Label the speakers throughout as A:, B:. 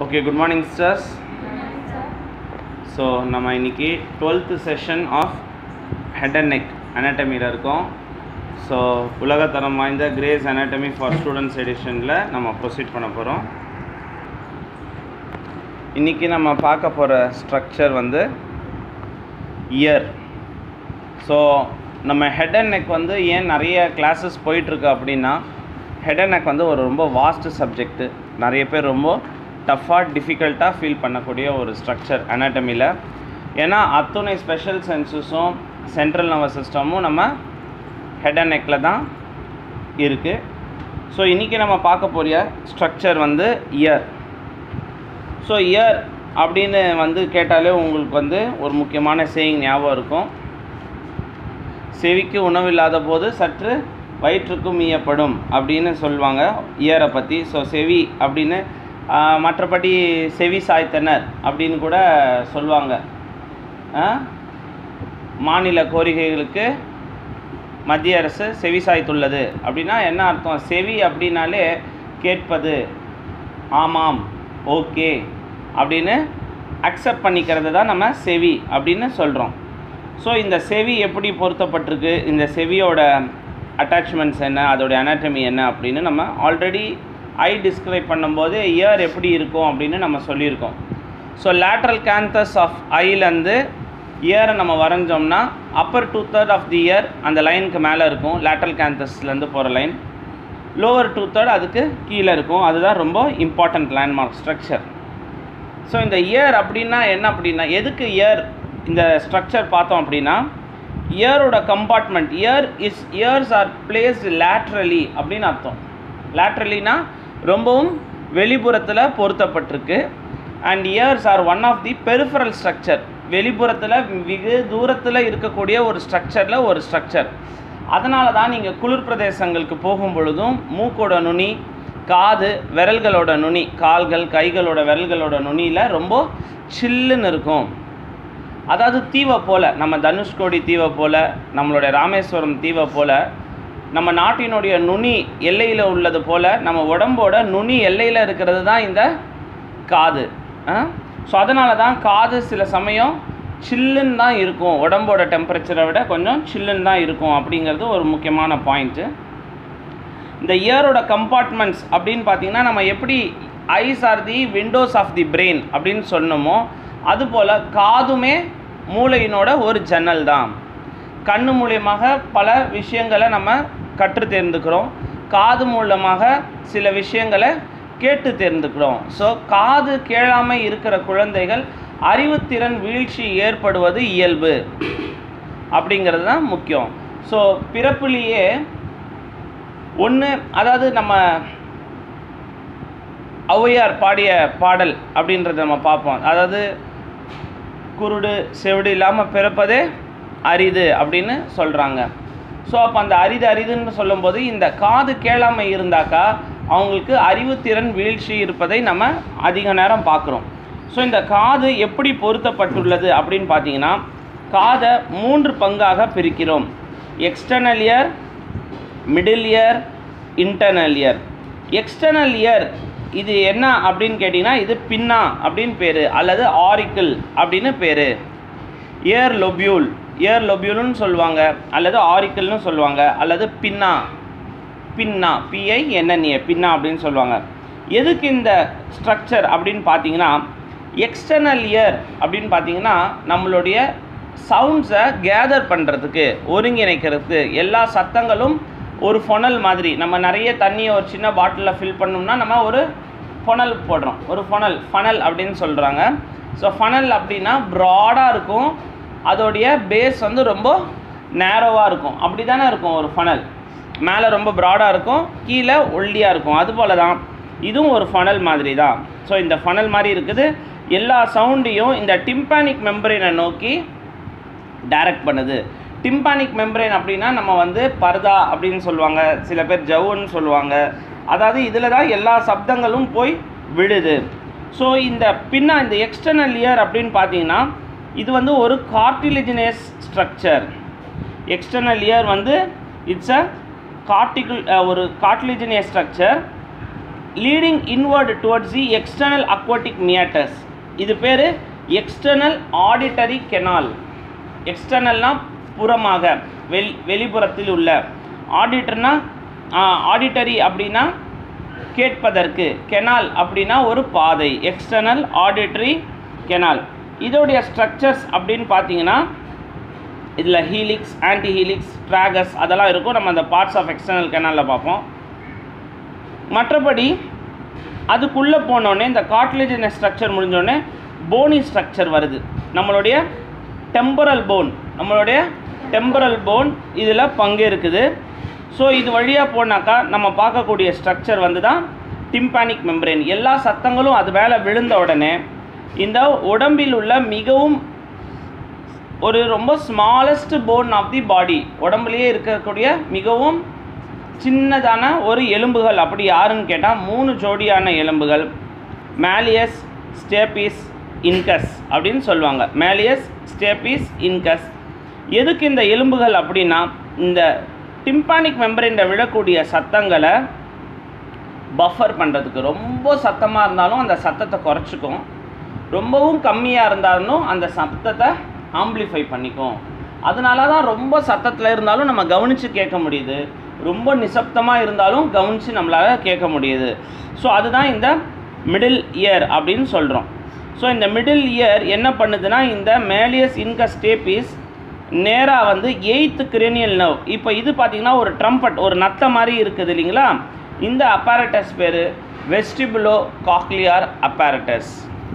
A: Okay good morning sisters so நம்ம இன்னைக்கு twelfth session of head and neck அனாட்டமியில் இருக்கோம் ஸோ உலகத்தரம் வாய்ந்த கிரேஸ் அனாட்டமி ஃபார் ஸ்டூடெண்ட்ஸ் எடிஷனில் நம்ம ப்ரொசீட் பண்ண போகிறோம் இன்றைக்கி நம்ம பார்க்க போகிற ஸ்ட்ரக்சர் வந்து இயர் ஸோ நம்ம ஹெட் அண்ட் நெக் வந்து ஏன் நிறைய கிளாஸஸ் போயிட்டுருக்கு அப்படின்னா ஹெட் அண்ட் நெக் வந்து ஒரு ரொம்ப வாஸ்ட் சப்ஜெக்ட்டு நிறைய பேர் ரொம்ப டஃப்பாக டிஃபிகல்ட்டாக ஃபீல் பண்ணக்கூடிய ஒரு ஸ்ட்ரக்சர் அனாட்டமியில் ஏன்னா அத்துணை ஸ்பெஷல் சென்சஸும் சென்ட்ரல் நர்வஸ் சிஸ்டமும் நம்ம ஹெட் அண்ட் நெக்கில் தான் இருக்குது ஸோ இன்றைக்கி நம்ம பார்க்க போகிற ஸ்ட்ரக்சர் வந்து இயர் ஸோ இயர் அப்படின்னு வந்து கேட்டாலே உங்களுக்கு வந்து ஒரு முக்கியமான சேயிங் ஞாபகம் இருக்கும் செவிக்கு உணவில்லாத போது சற்று வயிற்றுக்கும் ஈயப்படும் அப்படின்னு சொல்லுவாங்க இயரை பற்றி ஸோ செவி அப்படின்னு ஆஹ், மற்றபடி செவி சாய்த்தனர் அப்படின்னு கூட சொல்லுவாங்க ஆஹ், மாநில கோரிக்கைகளுக்கு மத்திய அரசு செவி சாய்த்துள்ளது அப்படின்னா என்ன அர்த்தம் செவி அப்படின்னாலே கேட்பது ஆமாம் ஓகே அப்படின்னு அக்செப்ட் பண்ணிக்கிறது தான் நம்ம செவி அப்படின்னு சொல்கிறோம் ஸோ இந்த செவி எப்படி பொருத்தப்பட்டிருக்கு இந்த செவியோட அட்டாச்மெண்ட்ஸ் என்ன அதோடைய அனாட்டமி என்ன அப்படின்னு நம்ம ஆல்ரெடி ஐ டிஸ்கிரைப் பண்ணும்போது இயர் எப்படி இருக்கும் அப்படின்னு நம்ம சொல்லியிருக்கோம் ஸோ லேட்ரல் கேந்தஸ் ஆஃப் ஐலேருந்து இயரை நம்ம வரைஞ்சோம்னா upper two third of the ear அந்த லைனுக்கு மேலே இருக்கும் லேட்ரல் கேந்தஸ்லேருந்து போகிற லைன் லோவர் டூ தேர்ட் அதுக்கு கீழே இருக்கும் அதுதான் ரொம்ப இம்பார்ட்டண்ட் லேண்ட்மார்க் ஸ்ட்ரக்சர் ஸோ இந்த இயர் அப்படின்னா என்ன அப்படின்னா எதுக்கு இயர் இந்த ஸ்ட்ரக்சர் பார்த்தோம் அப்படின்னா இயரோட compartment ear is ears are placed laterally அப்படின்னு அர்த்தம் லேட்ரலினா ரொம்பவும் வெளிப்புறத்தில் பொருத்தப்பட்டிருக்கு and ears are one of the peripheral structure வெளிப்புறத்தில் வெகு தூரத்தில் இருக்கக்கூடிய ஒரு ஸ்ட்ரக்சரில் ஒரு ஸ்ட்ரக்சர் அதனால தான் நீங்கள் குளிர் பிரதேசங்களுக்கு போகும் பொழுதும் மூக்கோட நுனி காது விரல்களோட நுனி கால்கள் கைகளோட விரல்களோட நுனியில் ரொம்ப சில்லுன்னு இருக்கும் அதாவது தீவை போல் நம்ம தனுஷ்கோடி தீவை போல் நம்மளுடைய ராமேஸ்வரம் தீவை போல் நம்ம நாட்டினுடைய நுனி எல்லையில் உள்ளது போல் நம்ம உடம்போட நுனி எல்லையில் இருக்கிறது தான் இந்த காது ஸோ அதனால தான் காது சில சமயம் சில்லுன்னு தான் இருக்கும் உடம்போட டெம்பரேச்சரை விட கொஞ்சம் சில்லுன்னு தான் இருக்கும் அப்படிங்கிறது ஒரு முக்கியமான பாயிண்ட்டு இந்த இயரோட கம்பார்ட்மெண்ட்ஸ் அப்படின்னு பார்த்தீங்கன்னா நம்ம எப்படி eyes are the windows of the brain அப்படின்னு சொன்னோமோ அதுபோல் காதுமே மூளையினோட ஒரு ஜன்னல் தான் கண்ணு மூலியமாக பல விஷயங்களை நம்ம கற்று தேர்ந்துக்கிறோம் காது மூலமாக சில விஷயங்களை கேட்டு தேர்ந்துக்கிறோம் ஸோ காது கேளாமை இருக்கிற குழந்தைகள் அறிவுத்திறன் வீழ்ச்சி ஏற்படுவது இயல்பு அப்படிங்கிறது தான் முக்கியம் ஸோ பிறப்புலேயே ஒன்று அதாவது நம்ம ஔவையார் பாடிய பாடல் அப்படின்றத நம்ம பார்ப்போம் அதாவது குருடு செவிடு இல்லாமல் பிறப்பதே அரிது அப்படின்னு சொல்கிறாங்க ஸோ அப்போ அந்த அரிது அரிதுன்னு சொல்லும்போது இந்த காது கேளாமை இருந்தாக்கா அவங்களுக்கு அறிவுத்திறன் வீழ்ச்சி இருப்பதை நம்ம அதிக நேரம் பார்க்குறோம் ஸோ இந்த காது எப்படி பொருத்தப்பட்டுள்ளது அப்படின்னு பார்த்தீங்கன்னா காதை மூன்று பங்காக பிரிக்கிறோம் external ear middle ear internal ear external ear இது என்ன அப்படின்னு கேட்டிங்கன்னா இது பின்னா அப்படின்னு பேர் அல்லது ஆரிக்கிள் அப்படின்னு பேர் இயர் லொபியூல் இயர் லொபியூல்னு சொல்லுவாங்க அல்லது ஆரிக்கிள்னு சொல்லுவாங்க அல்லது பின்னா பின்னா பிஐ என்என்ஏ பின்னா அப்படின்னு சொல்லுவாங்க எதுக்கு இந்த ஸ்ட்ரக்சர் அப்படின்னு பார்த்தீங்கன்னா எக்ஸ்டர்னல் இயர் அப்படின்னு பார்த்தீங்கன்னா நம்மளுடைய சவுண்ட்ஸை கேதர் பண்ணுறதுக்கு ஒருங்கிணைக்கிறதுக்கு எல்லா சத்தங்களும் ஒரு ஃபொனல் மாதிரி நம்ம நிறைய தண்ணியை ஒரு சின்ன பாட்டிலில் ஃபில் பண்ணோம்னா நம்ம ஒரு ஃபொனல் போடுறோம் ஒரு ஃபொனல் ஃபனல் அப்படின்னு சொல்கிறாங்க ஸோ ஃபனல் அப்படின்னா ப்ராடாக இருக்கும் அதோடைய பேஸ் வந்து ரொம்ப நேரோவாக இருக்கும் அப்படி தானே இருக்கும் ஒரு ஃபனல் மேலே ரொம்ப ப்ராடாக இருக்கும் கீழே ஒல்லியாக இருக்கும் அதுபோல தான் இதுவும் ஒரு ஃபனல் மாதிரி தான் ஸோ இந்த ஃபனல் மாதிரி இருக்குது எல்லா சவுண்டையும் இந்த டிம்பானிக் மெம்பரைனை நோக்கி டைரக்ட் பண்ணுது டிம்பானிக் மெம்பரேன் அப்படின்னா நம்ம வந்து பர்தா அப்படின்னு சொல்லுவாங்க சில பேர் ஜவுன்னு சொல்லுவாங்க அதாவது இதில் தான் எல்லா சப்தங்களும் போய் விழுது ஸோ இந்த பின்னா இந்த எக்ஸ்டர்னல் இயர் அப்படின்னு பார்த்தீங்கன்னா இது வந்து ஒரு கார்டிலிஜினஸ் ஸ்ட்ரக்சர் எக்ஸ்டர்னல் இயர் வந்து இட்ஸ் அ கார்டிகல் ஒரு cartilaginous structure leading inward towards the external acoustic meatus இது பேர் எக்ஸ்டர்னல் ஆடிட்டரி கெனால் எக்ஸ்டர்னல்னா புறமாக வெளி வெளிப்புறத்தில் உள்ள ஆடிட்டர்னா ஆடிட்டரி அப்படின்னா கேட்பதற்கு கெனால் அப்படின்னா ஒரு பாதை எக்ஸ்டர்னல் ஆடிட்டரி கெனால் இதோடைய ஸ்ட்ரக்சர்ஸ் அப்படின்னு பார்த்தீங்கன்னா இதில் ஹீலிக்ஸ் ஆன்டி ஹீலிக்ஸ் ட்ராகஸ் அதெல்லாம் இருக்கும் நம்ம அந்த பார்ட்ஸ் ஆஃப் எக்ஸ்டர்னல் கெனாலில் பார்ப்போம் மற்றபடி அதுக்குள்ளே போனோடனே இந்த காட்லேஜின ஸ்ட்ரக்சர் முடிஞ்சோடனே போனி ஸ்ட்ரக்சர் வருது நம்மளுடைய டெம்பரல் போன் நம்மளுடைய டெம்பரல் போன் இதில் பங்கு இருக்குது ஸோ இது வழியாக போனாக்கா நம்ம பார்க்கக்கூடிய ஸ்ட்ரக்சர் வந்து தான் டிம்பானிக் மெம்பரேன் எல்லா சத்தங்களும் அது மேலே விழுந்த உடனே இந்த உடம்பில் உள்ள மிகவும் ஒரு ரொம்ப smallest bone of the body உடம்புலேயே இருக்கக்கூடிய மிகவும் சின்னதான ஒரு எலும்புகள் அப்படி யாருன்னு கேட்டால் மூணு ஜோடியான எலும்புகள் மேலியஸ் ஸ்டேபிஸ் இன்கஸ் அப்படின்னு சொல்லுவாங்க மேலியஸ் ஸ்டேபிஸ் இன்கஸ் எதுக்கு இந்த எலும்புகள் அப்படின்னா இந்த டிம்பானிக் மெம்பரின் விழக்கூடிய சத்தங்களை பஃபர் பண்ணுறதுக்கு ரொம்ப சத்தமாக இருந்தாலும் அந்த சத்தத்தை குறைச்சிக்கும் ரொம்பவும் கம்மியாக இருந்தாலும் அந்த சத்தத்தை ஆம்பிளிஃபை பண்ணிக்கும் அதனால தான் ரொம்ப சத்தத்தில் இருந்தாலும் நம்ம கவனித்து கேட்க முடியுது ரொம்ப நிசப்தமாக இருந்தாலும் கவனித்து நம்மளால் கேட்க முடியுது ஸோ அதுதான் இந்த மிடில் இயர் அப்படின்னு சொல்கிறோம் ஸோ இந்த மிடில் இயர் என்ன பண்ணுதுன்னா இந்த மேலியஸ் இன்கஸ்டேபிஸ் நேராக வந்து எயித்து கிரேனியல் நர்வ் இப்போ இது பார்த்தீங்கன்னா ஒரு ட்ரம்பட் ஒரு நத்த மாதிரி இருக்குது இல்லைங்களா இந்த அப்பாரட்டஸ் பேர் வெஸ்டிபுலோ காக்லியார் அப்பாரட்டஸ்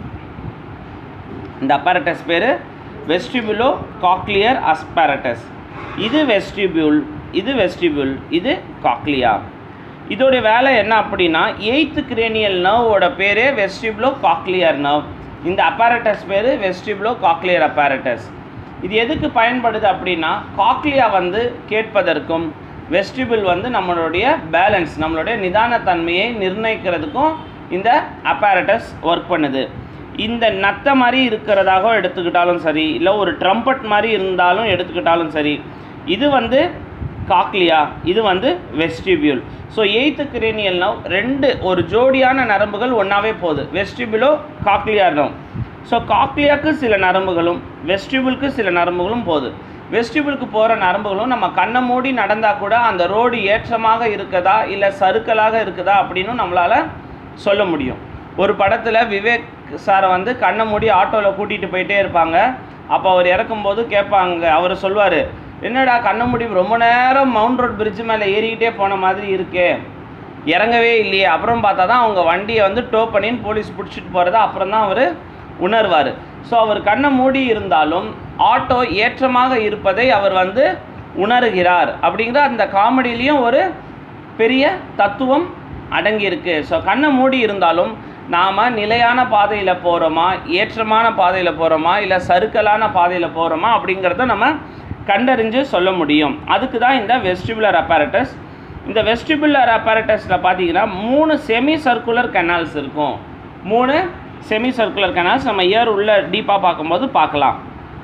A: இந்த அப்பாரட்டஸ் பேர் வெஸ்டிபுலோ காக்லியர் அஸ்பாரட்டஸ் இது வெஸ்டிபியூல் இது வெஸ்டிபியூல் இது காக்லியா இதோடைய வேலை என்ன அப்படின்னா எயித்து கிரேனியல் நர்வோட பேரே வெஸ்டிபுலோ காக்லியர் நர்வ் இந்த அப்பாரட்டஸ் பேர் வெஸ்டிபுலோ காக்லியர் அப்பாரட்டஸ் இது எதுக்கு பயன்படுது அப்படின்னா காக்லியா வந்து கேட்பதற்கும் வெஸ்டிபிள் வந்து நம்மளுடைய பேலன்ஸ் நம்மளுடைய நிதானத்தன்மையை நிர்ணயிக்கிறதுக்கும் இந்த அப்பாரட்டஸ் ஒர்க் பண்ணுது இந்த நத்த மாதிரி இருக்கிறதாக எடுத்துக்கிட்டாலும் சரி இல்லை ஒரு ட்ரம்பட் மாதிரி இருந்தாலும் எடுத்துக்கிட்டாலும் சரி இது வந்து காக்லியா இது வந்து vestibule so eighth cranial nerve ரெண்டு ஒரு ஜோடியான நரம்புகள் ஒன்றாவே போகுது வெஸ்டிபியூலோ காக்லியா நவ் ஸோ காக்லியாக்கு சில நரம்புகளும் வெஸ்டிபிளுக்கு சில நரம்புகளும் போகுது வெஸ்டிபிளுக்கு போகிற நரம்புகளும் நம்ம கண்ணை மூடி நடந்தால் கூட அந்த ரோடு ஏற்றமாக இருக்குதா இல்லை சறுக்கலாக இருக்குதா அப்படின்னு நம்மளால் சொல்ல முடியும் ஒரு படத்தில் விவேக் சாரை வந்து கண்ணை மூடி ஆட்டோவில் கூட்டிகிட்டு போயிட்டே இருப்பாங்க அப்போ அவர் இறக்கும்போது கேட்பாங்க அவர் சொல்வார் என்னடா கண்ணை மூடி ரொம்ப நேரம் மவுண்ட் ரோட் பிரிட்ஜ் மேலே ஏறிக்கிட்டே போன மாதிரி இருக்கே இறங்கவே இல்லையே அப்புறம் பார்த்தா தான் அவங்க வண்டியை வந்து டோ பண்ணின்னு போலீஸ் பிடிச்சிட்டு போகிறத அப்புறம் தான் அவர் உணர்வார் ஸோ அவர் கண்ணை மூடி இருந்தாலும் ஆட்டோ ஏற்றமாக இருப்பதை அவர் வந்து உணர்கிறார் அப்படிங்கிற அந்த காமெடியிலையும் ஒரு பெரிய தத்துவம் அடங்கியிருக்கு ஸோ கண்ணை மூடி இருந்தாலும் நாம் நிலையான பாதையில் போகிறோமா ஏற்றமான பாதையில் போகிறோமா இல்லை சறுக்கலான பாதையில் போகிறோமா அப்படிங்கிறத நம்ம கண்டறிஞ்சு சொல்ல முடியும் அதுக்கு தான் இந்த வெஸ்டிபுலர் அப்பாரட்டஸ் இந்த வெஸ்டிபுலர் அப்பாரட்டஸில் பார்த்தீங்கன்னா மூணு செமி சர்க்குலர் கெனால்ஸ் இருக்கும் மூணு செமி சர்க்குலர் கெனால்ஸ் நம்ம இயர் உள்ள டீப்பாக பார்க்கும்போது பார்க்கலாம்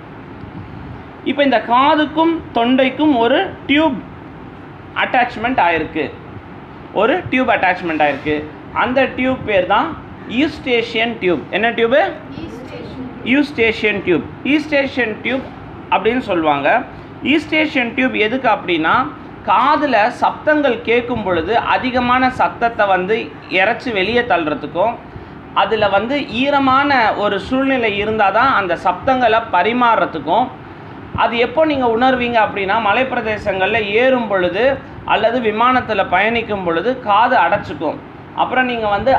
A: இப்போ இந்த காதுக்கும் தொண்டைக்கும் ஒரு டியூப் அட்டாச்மெண்ட் ஆயிருக்கு ஒரு டியூப் அட்டாச்மெண்ட் ஆயிருக்கு அந்த டியூப் பேர் தான் ஈஸ்டேஷியன் டியூப் என்ன tube Eustachian tube Eustachian tube அப்படின்னு சொல்லுவாங்க ஈஸ்டேஷியன் டியூப் எதுக்கு அப்படின்னா காதில் சப்தங்கள் கேட்கும் பொழுது அதிகமான சத்தத்தை வந்து இறச்சி வெளியே தள்ளுறதுக்கும் அதில் வந்து ஈரமான ஒரு சூழ்நிலை இருந்தால் தான் அந்த சப்தங்களை பரிமாறுறதுக்கும் அது எப்போ நீங்கள் உணர்வீங்க அப்படின்னா மலைப்பிரதேசங்களில் ஏறும் பொழுது அல்லது விமானத்தில் பயணிக்கும் பொழுது காது அடைச்சிக்கும் அப்புறம் நீங்கள் வந்து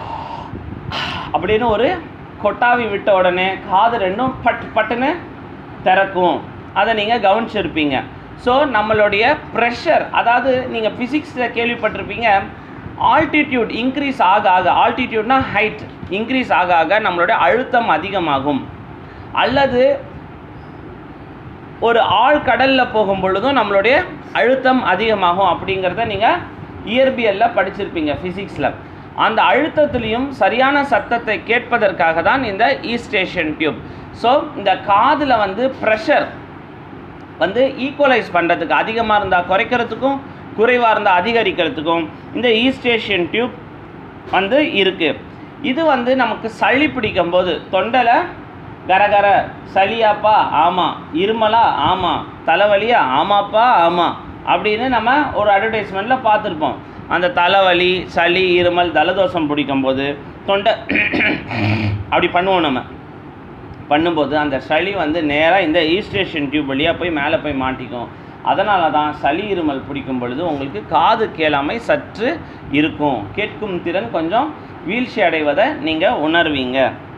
A: அப்படின்னு ஒரு கொட்டாவி விட்ட உடனே காது ரெண்டும் பட் பட்டுன்னு திறக்கும் அதை நீங்கள் கவனிச்சிருப்பீங்க ஸோ நம்மளுடைய ப்ரெஷர் அதாவது நீங்கள் ஃபிசிக்ஸில் கேள்விப்பட்டிருப்பீங்க ஆல்டிடியூட் இன்க்ரீஸ் ஆக ஆக ஆல்டிடியூட்னா ஹைட் இன்க்ரீஸ் ஆக ஆக நம்மளுடைய அழுத்தம் அதிகமாகும் அல்லது ஒரு ஆழ்கடலில் போகும் பொழுதும் நம்மளுடைய அழுத்தம் அதிகமாகும் அப்படிங்கிறத நீங்கள் இயற்பியலில் படிச்சிருப்பீங்க ஃபிசிக்ஸில் அந்த அழுத்தத்துலேயும் சரியான சத்தத்தை கேட்பதற்காக தான் இந்த ஈஸ்டேஷன் டியூப் ஸோ இந்த காதில் வந்து ப்ரெஷர் வந்து ஈக்குவலைஸ் பண்ணுறதுக்கு அதிகமாக இருந்தால் குறைக்கிறதுக்கும் குறைவாக இருந்தால் அதிகரிக்கிறதுக்கும் இந்த ஈஸ்டேஷன் டியூப் வந்து இருக்குது இது வந்து நமக்கு சளி பிடிக்கும் போது தொண்டையில் கரகர சளியாப்பா ஆமாம் இருமலா ஆமாம் தலைவலியா ஆமாப்பா ஆமாம் அப்படின்னு நம்ம ஒரு அட்வர்டைஸ்மெண்ட்டில் பார்த்துருப்போம் அந்த தலைவலி சளி இருமல் தலதோஷம் பிடிக்கும் போது தொண்டை அப்படி பண்ணுவோம் நம்ம பண்ணும்போது அந்த சளி வந்து நேராக இந்த ஈஸ்டேஷன் டியூப் வழியாக போய் மேலே போய் மாட்டிக்கும் அதனால தான் சளி இருமல் பிடிக்கும் பொழுது உங்களுக்கு காது கேளாமை சற்று இருக்கும் கேட்கும் திறன் கொஞ்சம் வீழ்ச்சி அடைவதை நீங்கள் உணர்வீங்க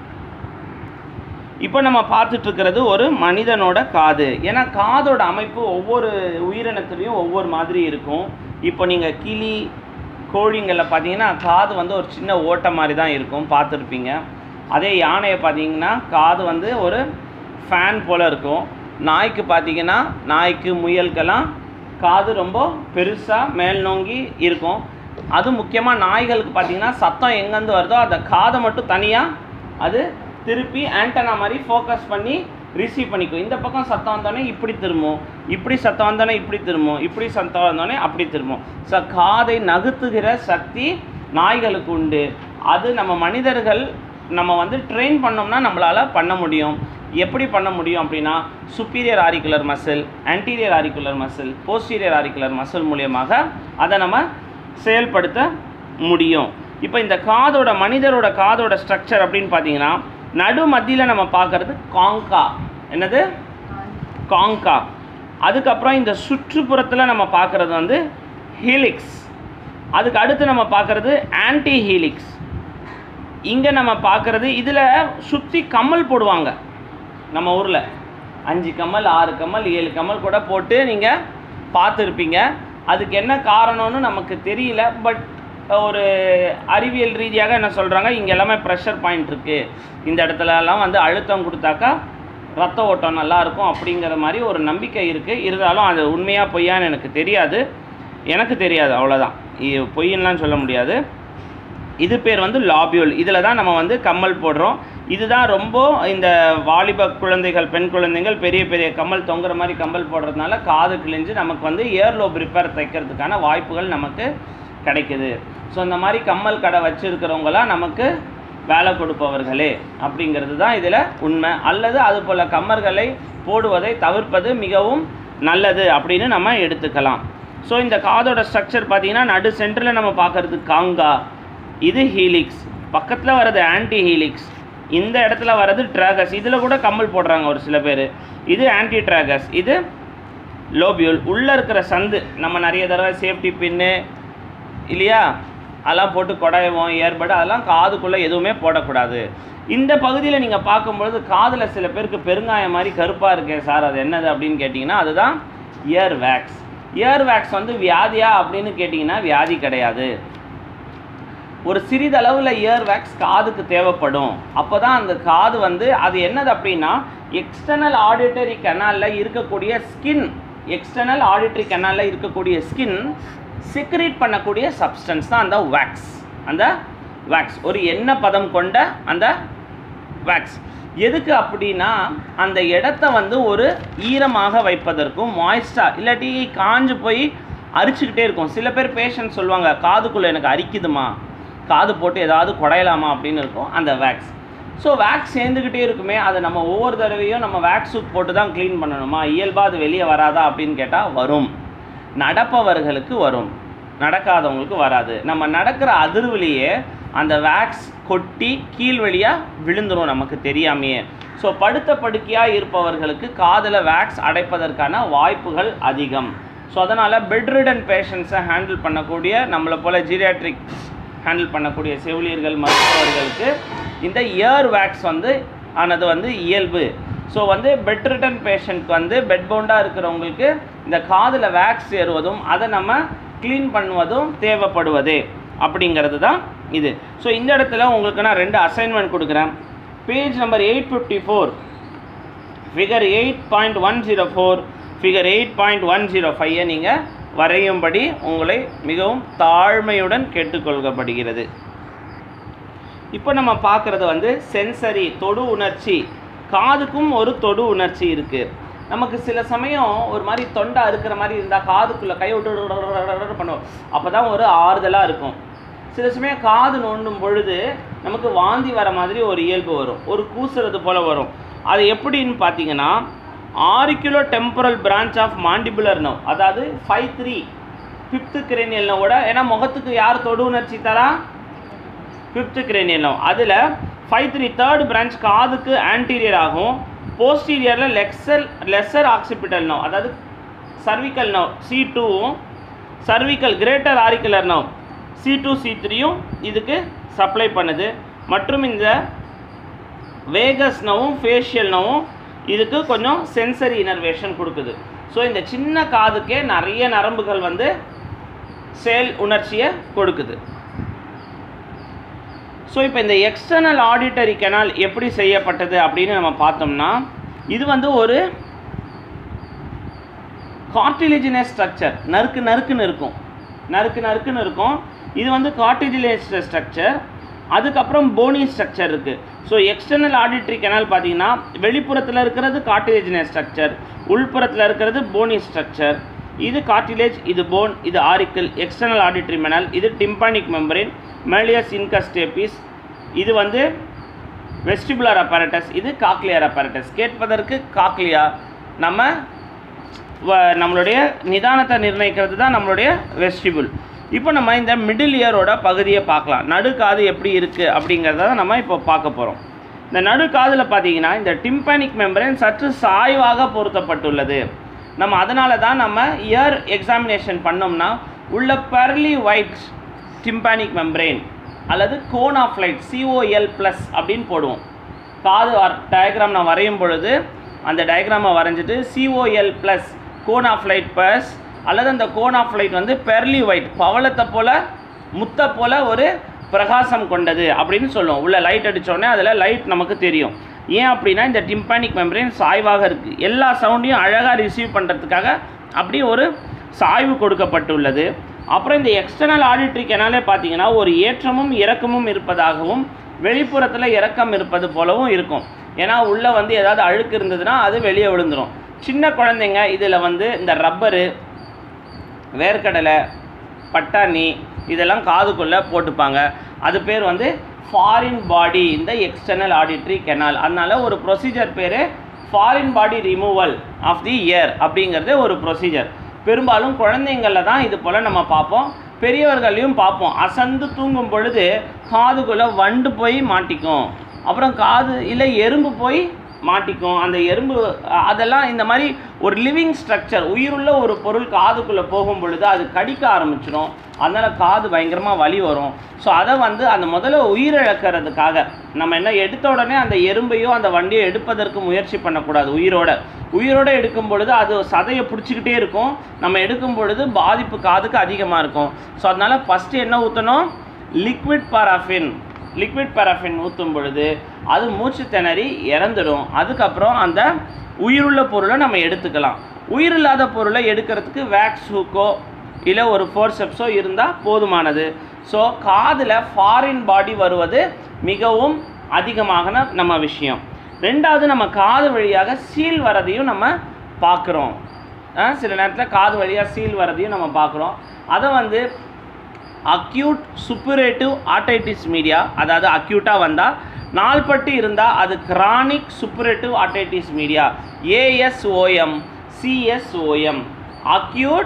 A: இப்போ நம்ம பார்த்துட்டு இருக்கிறது ஒரு மனிதனோட காது ஏன்னா காதோட அமைப்பு ஒவ்வொரு உயிரினத்துலேயும் ஒவ்வொரு மாதிரி இருக்கும் இப்போ நீங்கள் கிளி கோழிங்களில் பார்த்தீங்கன்னா காது வந்து ஒரு சின்ன ஓட்டை மாதிரி தான் இருக்கும் பார்த்துருப்பீங்க அதே யானையை பார்த்தீங்கன்னா காது வந்து ஒரு ஃபேன் போல் இருக்கும் நாய்க்கு பார்த்தீங்கன்னா நாய்க்கு முயலுக்கெல்லாம் காது ரொம்ப பெருசாக மேல் நோங்கி இருக்கும் அது முக்கியமாக நாய்களுக்கு பார்த்தீங்கன்னா சத்தம் எங்கேருந்து வருதோ அந்த காதை மட்டும் தனியாக அது திருப்பி ஆண்டனா மாதிரி ஃபோக்கஸ் பண்ணி ரிசீவ் பண்ணிக்கும் இந்த பக்கம் சத்தம் வந்தோடனே இப்படி திரும்பும் இப்படி சத்தம் வந்தோடனே இப்படி திரும்பும் இப்படி சத்தம் வந்தோடனே அப்படி திரும்பும் ஸோ காதை நகர்த்துகிற சக்தி நாய்களுக்கு உண்டு அது நம்ம மனிதர்கள் நம்ம வந்து ட்ரெயின் பண்ணோம்னா நம்மளால் பண்ண முடியும் எப்படி பண்ண முடியும் அப்படின்னா superior auricular muscle anterior auricular muscle posterior auricular muscle மூலியமாக அதை நம்ம செயல்படுத்த முடியும் இப்போ இந்த காதோட மனிதரோட காதோட ஸ்ட்ரக்சர் அப்படின்னு பார்த்தீங்கன்னா நடு மத்தியில் நம்ம பார்க்கறது காங்கா என்னது காங்கா அதுக்கப்புறம் இந்த சுற்றுப்புறத்தில் நம்ம பார்க்குறது வந்து ஹீலிக்ஸ் அதுக்கு அடுத்து நம்ம பார்க்குறது ஆன்டி ஹீலிக்ஸ் இங்கே நம்ம பார்க்குறது இதில் சுற்றி கம்மல் போடுவாங்க நம்ம ஊரில் அஞ்சு கம்மல் ஆறு கம்மல் ஏழு கம்மல் கூட போட்டு நீங்கள் பார்த்துருப்பீங்க அதுக்கு என்ன காரணம்னு நமக்கு தெரியல பட் ஒரு அறிவியல் ரீதியாக என்ன சொல்கிறாங்க இங்கே எல்லாமே ப்ரெஷர் பாயிண்ட் இருக்குது இந்த இடத்துல எல்லாம் வந்து அழுத்தம் கொடுத்தாக்கா ரத்த ஓட்டம் நல்லா இருக்கும் அப்படிங்கிற மாதிரி ஒரு நம்பிக்கை இருக்குது இருந்தாலும் அது உண்மையாக பொய்யான்னு எனக்கு தெரியாது எனக்கு தெரியாது அவ்வளோதான் இ- பொய்யன்லாம் சொல்ல முடியாது இது பேர் வந்து லாபியூல் இதில் தான் நம்ம வந்து கம்மல் போடுறோம் இதுதான் ரொம்ப இந்த வாலிப குழந்தைகள் பெண் குழந்தைகள் பெரிய பெரிய கம்மல் தொங்குற மாதிரி கம்மல் போடுறதுனால காது கிழிஞ்சு நமக்கு வந்து இயர்லோப் ரிப்பேர் தைக்கிறதுக்கான வாய்ப்புகள் நமக்கு கிடைக்குது ஸோ இந்த மாதிரி கம்மல் கடை வச்சுருக்கிறவங்களாம் நமக்கு வேலை கொடுப்பவர்களே அப்படிங்கிறது தான் இதில் உண்மை அல்லது அது போல் கம்மர்களை போடுவதை தவிர்ப்பது மிகவும் நல்லது அப்படின்னு நம்ம எடுத்துக்கலாம் ஸோ இந்த காதோட ஸ்ட்ரக்சர் பார்த்தீங்கன்னா நடு சென்டரில் நம்ம பார்க்கறது காங்கா இது ஹீலிக்ஸ் பக்கத்தில் வர்றது ஆன்டி ஹீலிக்ஸ் இந்த இடத்துல வர்றது ட்ராகஸ் இதில் கூட கம்மல் போடுறாங்க ஒரு சில பேர் இது ஆன்டி ட்ராகஸ் இது லோபியூல் உள்ளே இருக்கிற சந்து நம்ம நிறைய தடவை சேஃப்டி பின்னு இல்லையா அதெல்லாம் போட்டு குடையவோம் ஏற்படு அதெல்லாம் காதுக்குள்ளே எதுவுமே போடக்கூடாது இந்த பகுதியில் நீங்கள் பார்க்கும்பொழுது காதில் சில பேருக்கு பெருங்காயம் மாதிரி கருப்பாக இருக்கே சார் அது என்னது அப்படின்னு கேட்டிங்கன்னா அதுதான் இயர் வேக்ஸ் இயர் வேக்ஸ் வந்து வியாதியா அப்படின்னு கேட்டிங்கன்னா வியாதி கிடையாது ஒரு சிறிதளவில் இயர் வேக்ஸ் காதுக்கு தேவைப்படும் அப்போ தான் அந்த காது வந்து அது என்னது அப்படின்னா எக்ஸ்டர்னல் ஆடிட்டரி கெனாலில் இருக்கக்கூடிய ஸ்கின் எக்ஸ்டர்னல் ஆடிட்டரி கெனாலில் இருக்கக்கூடிய ஸ்கின் சிக்ரேட் பண்ணக்கூடிய சப்ஸ்டன்ஸ் தான் அந்த வேக்ஸ் அந்த வேக்ஸ் ஒரு எண்ணெய் பதம் கொண்ட அந்த வேக்ஸ் எதுக்கு அப்படின்னா அந்த இடத்த வந்து ஒரு ஈரமாக வைப்பதற்கும் மாய்ஸ்டாக இல்லாட்டி காஞ்சு போய் அரிச்சுக்கிட்டே இருக்கும் சில பேர் பேஷண்ட் சொல்லுவாங்க காதுக்குள்ளே எனக்கு அரிக்குதுமா காது போட்டு ஏதாவது குடையலாமா அப்படின்னு இருக்கும் அந்த வேக்ஸ் ஸோ வேக்ஸ் சேர்ந்துக்கிட்டே இருக்குமே அதை நம்ம ஒவ்வொரு தடவையும் நம்ம வேக்ஸ் சூப் போட்டு தான் க்ளீன் பண்ணணுமா இயல்பாக அது வெளியே வராதா அப்படின்னு கேட்டால் வரும் நடப்பவர்களுக்கு வரும் நடக்காதவங்களுக்கு வராது நம்ம நடக்கிற அதிர்வுலேயே அந்த வேக்ஸ் கொட்டி கீழ் வழியாக விழுந்துரும் நமக்கு தெரியாமையே ஸோ படுத்த படுக்கையாக இருப்பவர்களுக்கு காதில் வேக்ஸ் அடைப்பதற்கான வாய்ப்புகள் அதிகம் ஸோ அதனால் பெட்ரிடன் பேஷண்ட்ஸை ஹேண்டில் பண்ணக்கூடிய நம்மளை போல் ஜீரியாட்ரிக் ஹேண்டில் பண்ணக்கூடிய செவிலியர்கள் மருத்துவர்களுக்கு இந்த இயர் வேக்ஸ் வந்து ஆனது வந்து இயல்பு ஸோ வந்து பெட் ரிட்டன் பேஷண்ட்க்கு வந்து பெட் பவுண்டாக இருக்கிறவங்களுக்கு இந்த காதில் வேக்ஸ் ஏறுவதும் அதை நம்ம க்ளீன் பண்ணுவதும் தேவைப்படுவதே அப்படிங்கிறது தான் இது ஸோ இந்த இடத்துல உங்களுக்கு நான் ரெண்டு அசைன்மெண்ட் கொடுக்குறேன் page number eight fifty four figure eight point one zero four figure eight point one zero ஃபைவை நீங்கள் வரையும்படி உங்களை மிகவும் தாழ்மையுடன் கேட்டுக்கொள்ளப்படுகிறது இப்போ நம்ம பார்க்குறது வந்து சென்சரி தொடு உணர்ச்சி காதுக்கும் ஒரு தொடு உணர்ச்சி இருக்குது நமக்கு சில சமயம் ஒரு மாதிரி தொண்டை அறுக்கிற மாதிரி இருந்தால் காதுக்குள்ளே கை விட்டு பண்ணுவோம் அப்போ தான் ஒரு ஆறுதலாக இருக்கும் சில சமயம் காது நோண்டும் பொழுது நமக்கு வாந்தி வர மாதிரி ஒரு இயல்பு வரும் ஒரு கூசுறது போல் வரும் அது எப்படின்னு பார்த்தீங்கன்னா auriculo temporal branch of mandibular nerve அதாவது ஃபைவ் த்ரீ ஃபிஃப்த்து கிரேனியல் நோவோட ஏன்னா முகத்துக்கு யார் தொடு உணர்ச்சி தரா ஃபிஃப்த்து கிரேனியல் நவ் அதில் ஃபைவ் த்ரீ தேர்ட் பிரான்ச் காதுக்கு ஆன்டீரியர் ஆகும் போஸ்டீரியரில் லெக்சர் லெஸ்ஸர் ஆக்சிபிட்டல் நவ் அதாவது சர்விக்கல் நவ் சி டூவும் cervical greater auricular nerve C two C த்ரீயும் இதுக்கு சப்ளை பண்ணுது மற்றும் இந்த வேகஸ் நவும் ஃபேஷியல் நவும் இதுக்கு கொஞ்சம் சென்சரி இனர்வேஷன் கொடுக்குது ஸோ இந்த சின்ன காதுக்கே நிறைய நரம்புகள் வந்து செயல் உணர்ச்சியை கொடுக்குது ஸோ இப்போ இந்த எக்ஸ்டர்னல் ஆடிட்டரி கெனால் எப்படி செய்யப்பட்டது அப்படின்னு நம்ம பார்த்தோம்னா இது வந்து ஒரு கார்டிலிஜினஸ் ஸ்ட்ரக்சர் நறுக்கு நறுக்குன்னு இருக்கும் நறுக்கு நறுக்குன்னு இருக்கும் இது வந்து கார்டிலிஜினஸ் ஸ்ட்ரக்சர் அதுக்கப்புறம் போனி ஸ்ட்ரக்சர் இருக்குது ஸோ எக்ஸ்டர்னல் ஆடிட்டரி கெனால் பார்த்தீங்கன்னா வெளிப்புறத்தில் இருக்கிறது கார்டிலேஜினஸ் ஸ்ட்ரக்சர் உள்புறத்தில் இருக்கிறது போனி ஸ்ட்ரக்சர் இது கார்டிலேஜ் இது போன் இது ஆரிக்கல் எக்ஸ்டர்னல் ஆடிட்டரி மெனல் இது டிம்பானிக் மெம்பரின் மெலியஸ் இன்கஸ்டேபிஸ் இது வந்து வெஸ்டிபுலர் apparatus இது காக்லியர் apparatus கேட்பதற்கு காக்லியா நம்ம வ- நம்மளுடைய நிதானத்தை நிர்ணயிக்கிறது தான் நம்மளுடைய வெஸ்டிபுல் இப்போ நம்ம இந்த மிடில் இயரோட பகுதியை பார்க்கலாம் நடுக்காது எப்படி இருக்குது அப்படிங்கிறத தான் நம்ம இப்போ பார்க்க போகிறோம் இந்த நடுக்காதில் பார்த்தீங்கன்னா இந்த டிம்பானிக் மெம்பரேன் சற்று சாய்வாக பொருத்தப்பட்டுள்ளது நம்ம அதனால தான் நம்ம இயர் எக்ஸாமினேஷன் பண்ணோம்னா உள்ள பெர்லி ஒயிட் டிம்பானிக் மெம்பரேன் அல்லது cone of light COL plus அப்படின்னு போடுவோம் காது டயக்ராம் நான் வரையும் பொழுது அந்த டயக்ராமை வரைஞ்சிட்டு COL plus cone of light plus அல்லது அந்த கோன் ஆஃப் லைட் வந்து பெர்லி ஒயிட் பவளத்தை போல முத்தை போல ஒரு பிரகாசம் கொண்டது அப்படின்னு சொல்லுவோம் உள்ள லைட் அடித்தோடனே அதில் லைட் நமக்கு தெரியும் ஏன் அப்படின்னா இந்த டிம்பானிக் மெம்பரேன் சாய்வாக இருக்குது எல்லா சவுண்டையும் அழகாக ரிசீவ் பண்ணுறதுக்காக அப்படி ஒரு சாய்வு கொடுக்கப்பட்டுள்ளது அப்புறம் இந்த எக்ஸ்டர்னல் ஆடிட்டரி கெனாலே பார்த்தீங்கன்னா ஒரு ஏற்றமும் இறக்கமும் இருப்பதாகவும் வெளிப்புறத்தில் இறக்கம் இருப்பது போலவும் இருக்கும் ஏன்னா உள்ளே வந்து ஏதாவது அழுக்கு இருந்ததுன்னா அது வெளியே விழுந்துடும் சின்ன குழந்தைங்க இதில் வந்து இந்த ரப்பரு வேர்க்கடலை பட்டாணி இதெல்லாம் காதுக்குள்ளே போட்டுப்பாங்க அது பேர் வந்து ஃபாரின் பாடி இந்த எக்ஸ்டர்னல் ஆடிட்டரி கெனால் அதனால ஒரு ப்ரொசீஜர் பேர் foreign body removal of the ear அப்படிங்கிறது ஒரு ப்ரொசீஜர் பெரும்பாலும் குழந்தைங்களில் தான் இது போல் நம்ம பார்ப்போம் பெரியவர்களையும் பார்ப்போம் அசந்து தூங்கும் பொழுது காதுக்குள்ளே வண்டு போய் மாட்டிக்கும் அப்புறம் காது இல்லை எறும்பு போய் மாட்டிக்கும் அந்த எறும்பு அ- அதெல்லாம் இந்த மாதிரி ஒரு லிவிங் ஸ்ட்ரக்சர் உயிருள்ள ஒரு பொருள் காதுக்குள்ளே போகும் பொழுது அது கடிக்க ஆரம்பிச்சிடும் அதனால் காது பயங்கரமாக வலி வரும் ஸோ அதை வந்து அந்த முதல்ல உயிரிழக்கிறதுக்காக நம்ம என்ன எடுத்த உடனே அந்த எறும்பையோ அந்த வண்டியோ எடுப்பதற்கு முயற்சி பண்ணக்கூடாது உயிரோட உயிரோட எடுக்கும் பொழுது அது சதையை பிடிச்சிக்கிட்டே இருக்கும் நம்ம எடுக்கும் பொழுது பாதிப்பு காதுக்கு அதிகமாக இருக்கும் ஸோ அதனால் ஃபஸ்ட்டு என்ன ஊற்றணும் லிக்விட் பாராஃபின் லிக்விட் பாராஃபின் ஊற்றும் பொழுது அது மூச்சு திணறி இறந்துடும் அதுக்கப்புறம் அந்த உயிருள்ள பொருளை நம்ம எடுத்துக்கலாம் உயிரில்லாத பொருளை எடுக்கிறதுக்கு வேக்ஸ் ஹூக்கோ இல்லை ஒரு ஃபோர்செப்ஸோ இருந்தால் போதுமானது ஸோ காதில் ஃபாரின் பாடி வருவது மிகவும் அதிகமான நம்ம விஷயம் ரெண்டாவது நம்ம காது வழியாக சீல் வரதையும் நம்ம பார்க்குறோம் சில நேரத்தில் காது வழியாக சீல் வரதையும் நம்ம பார்க்குறோம் அதை வந்து அக்யூட் சுப்புரேட்டிவ் ஆர்டைட்டிஸ் மீடியா அதாவது அக்யூட்டாக வந்தால் நாள்பட்டு இருந்தால் அது chronic சுப்புரேட்டிவ் ஆர்டைட்டிஸ் media ஏஎஸ்ஓஎம் சிஎஸ்ஓஎம் acute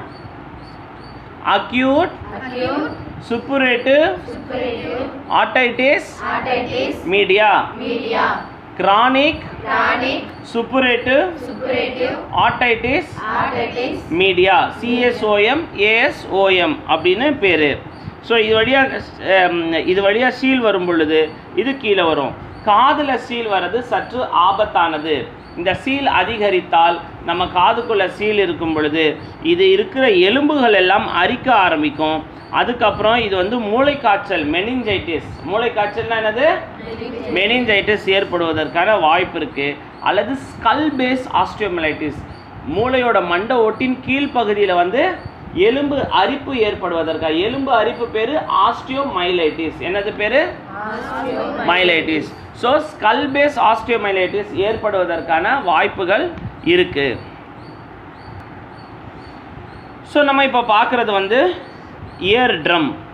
A: acute
B: acute,
A: சுப்புரேட்டிவ்
B: suppurative,
A: ஆர்டைட்டிஸ்
B: arthritis,
A: media
B: media,
A: chronic
B: chronic,
A: சுப்புரேட்டிவ்
B: suppurative,
A: ஆர்டைட்டிஸ்
B: arthritis,
A: media சிஎஸ்ஓஎம் ஏஎஸ்ஓஎம் அப்படின்னு பேர் ஸோ இது வழியாக இது வழியாக சீல் வரும் பொழுது இது கீழே வரும் காதில் சீல் வர்றது சற்று ஆபத்தானது இந்த சீல் அதிகரித்தால் நம்ம காதுக்குள்ள சீல் இருக்கும் பொழுது இது இருக்கிற எலும்புகள் எல்லாம் அரிக்க ஆரம்பிக்கும் அதுக்கப்புறம் இது வந்து மூளைக்காய்ச்சல் மெனிஞ்சைட்டிஸ் மூளைக்காய்ச்சல்னா என்னது மெனிஞ்சைட்டிஸ் ஏற்படுவதற்கான வாய்ப்பு இருக்குது அல்லது ஸ்கல் பேஸ் ஆஸ்டியோமலைட்டிஸ் மூளையோட மண்டை ஓட்டின் கீழ்ப்பகுதியில் வந்து எலும்பு அரிப்பு ஏற்படுவதற்காக எலும்பு அரிப்பு பேர் ஆஸ்டியோமைலைட்டிஸ் என்னது பேர் myelitis so skull base osteomyelitis ஏற்படுவதற்கான வாய்ப்புகள் இருக்குது ஸோ நம்ம இப்போ பார்க்குறது வந்து இயர் ட்ரம்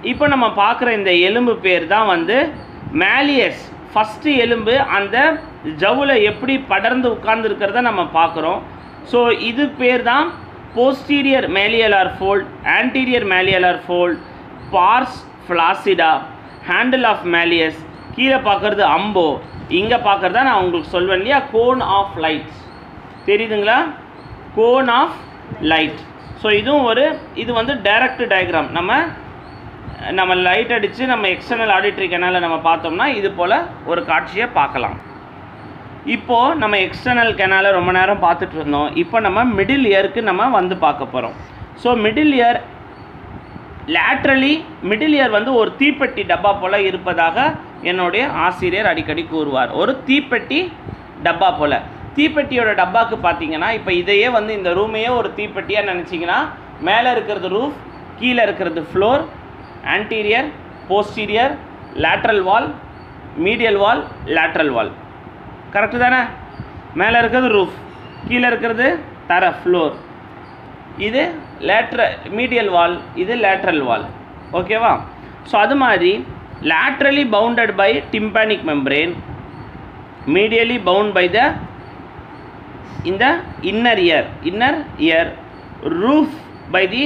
A: இப்போ நம்ம பார்க்குற இந்த எலும்பு பேர் தான் வந்து மேலியஸ் ஃபஸ்ட்டு எலும்பு அந்த ஜவ்வில் எப்படி படர்ந்து உட்கார்ந்துருக்கிறத நம்ம பார்க்குறோம் ஸோ இது பேர் தான் posterior malleolar fold anterior malleolar fold pars flaccida handle of malleus கீழே பார்க்குறது அம்போ இங்கே பார்க்குறதா நான் உங்களுக்கு சொல்வேன் இல்லையா கோன் ஆஃப் லைட்ஸ் தெரியுதுங்களா கோன் ஆஃப் லைட் ஸோ இதுவும் ஒரு இது வந்து டைரக்ட் டயக்ராம் நம்ம நம்ம லைட் அடித்து நம்ம எக்ஸ்டர்னல் ஆடிட்டரி கெனாலில் நம்ம பார்த்தோம்னா இது போல் ஒரு காட்சியை பார்க்கலாம் இப்போது நம்ம எக்ஸ்டர்னல் கெனாலை ரொம்ப நேரம் பார்த்துட்டு இருந்தோம் இப்போ நம்ம மிடில் இயருக்கு நம்ம வந்து பார்க்க போகிறோம் so middle ear laterally middle ear வந்து ஒரு தீப்பெட்டி டப்பா போல் இருப்பதாக என்னுடைய ஆசிரியர் அடிக்கடி கூறுவார் ஒரு தீப்பெட்டி டப்பா போல் தீப்பெட்டியோட டப்பாக்கு பார்த்தீங்கன்னா இப்போ இதையே வந்து இந்த ரூமையே ஒரு தீப்பெட்டியாக நினச்சிங்கன்னா மேலே இருக்கிறது ரூஃப் கீழே இருக்கிறது floor anterior posterior lateral wall medial wall lateral wall correct தானே மேலே இருக்கிறது ரூஃப் கீழே இருக்கிறது தர ஃப்ளோர் இது லேட்ர மீடியல் வால் இது லேட்ரல் வால் ஓகேவா ஸோ அது மாதிரி laterally bounded by tympanic membrane medially bound by the இந்த inner ear inner ear roof by the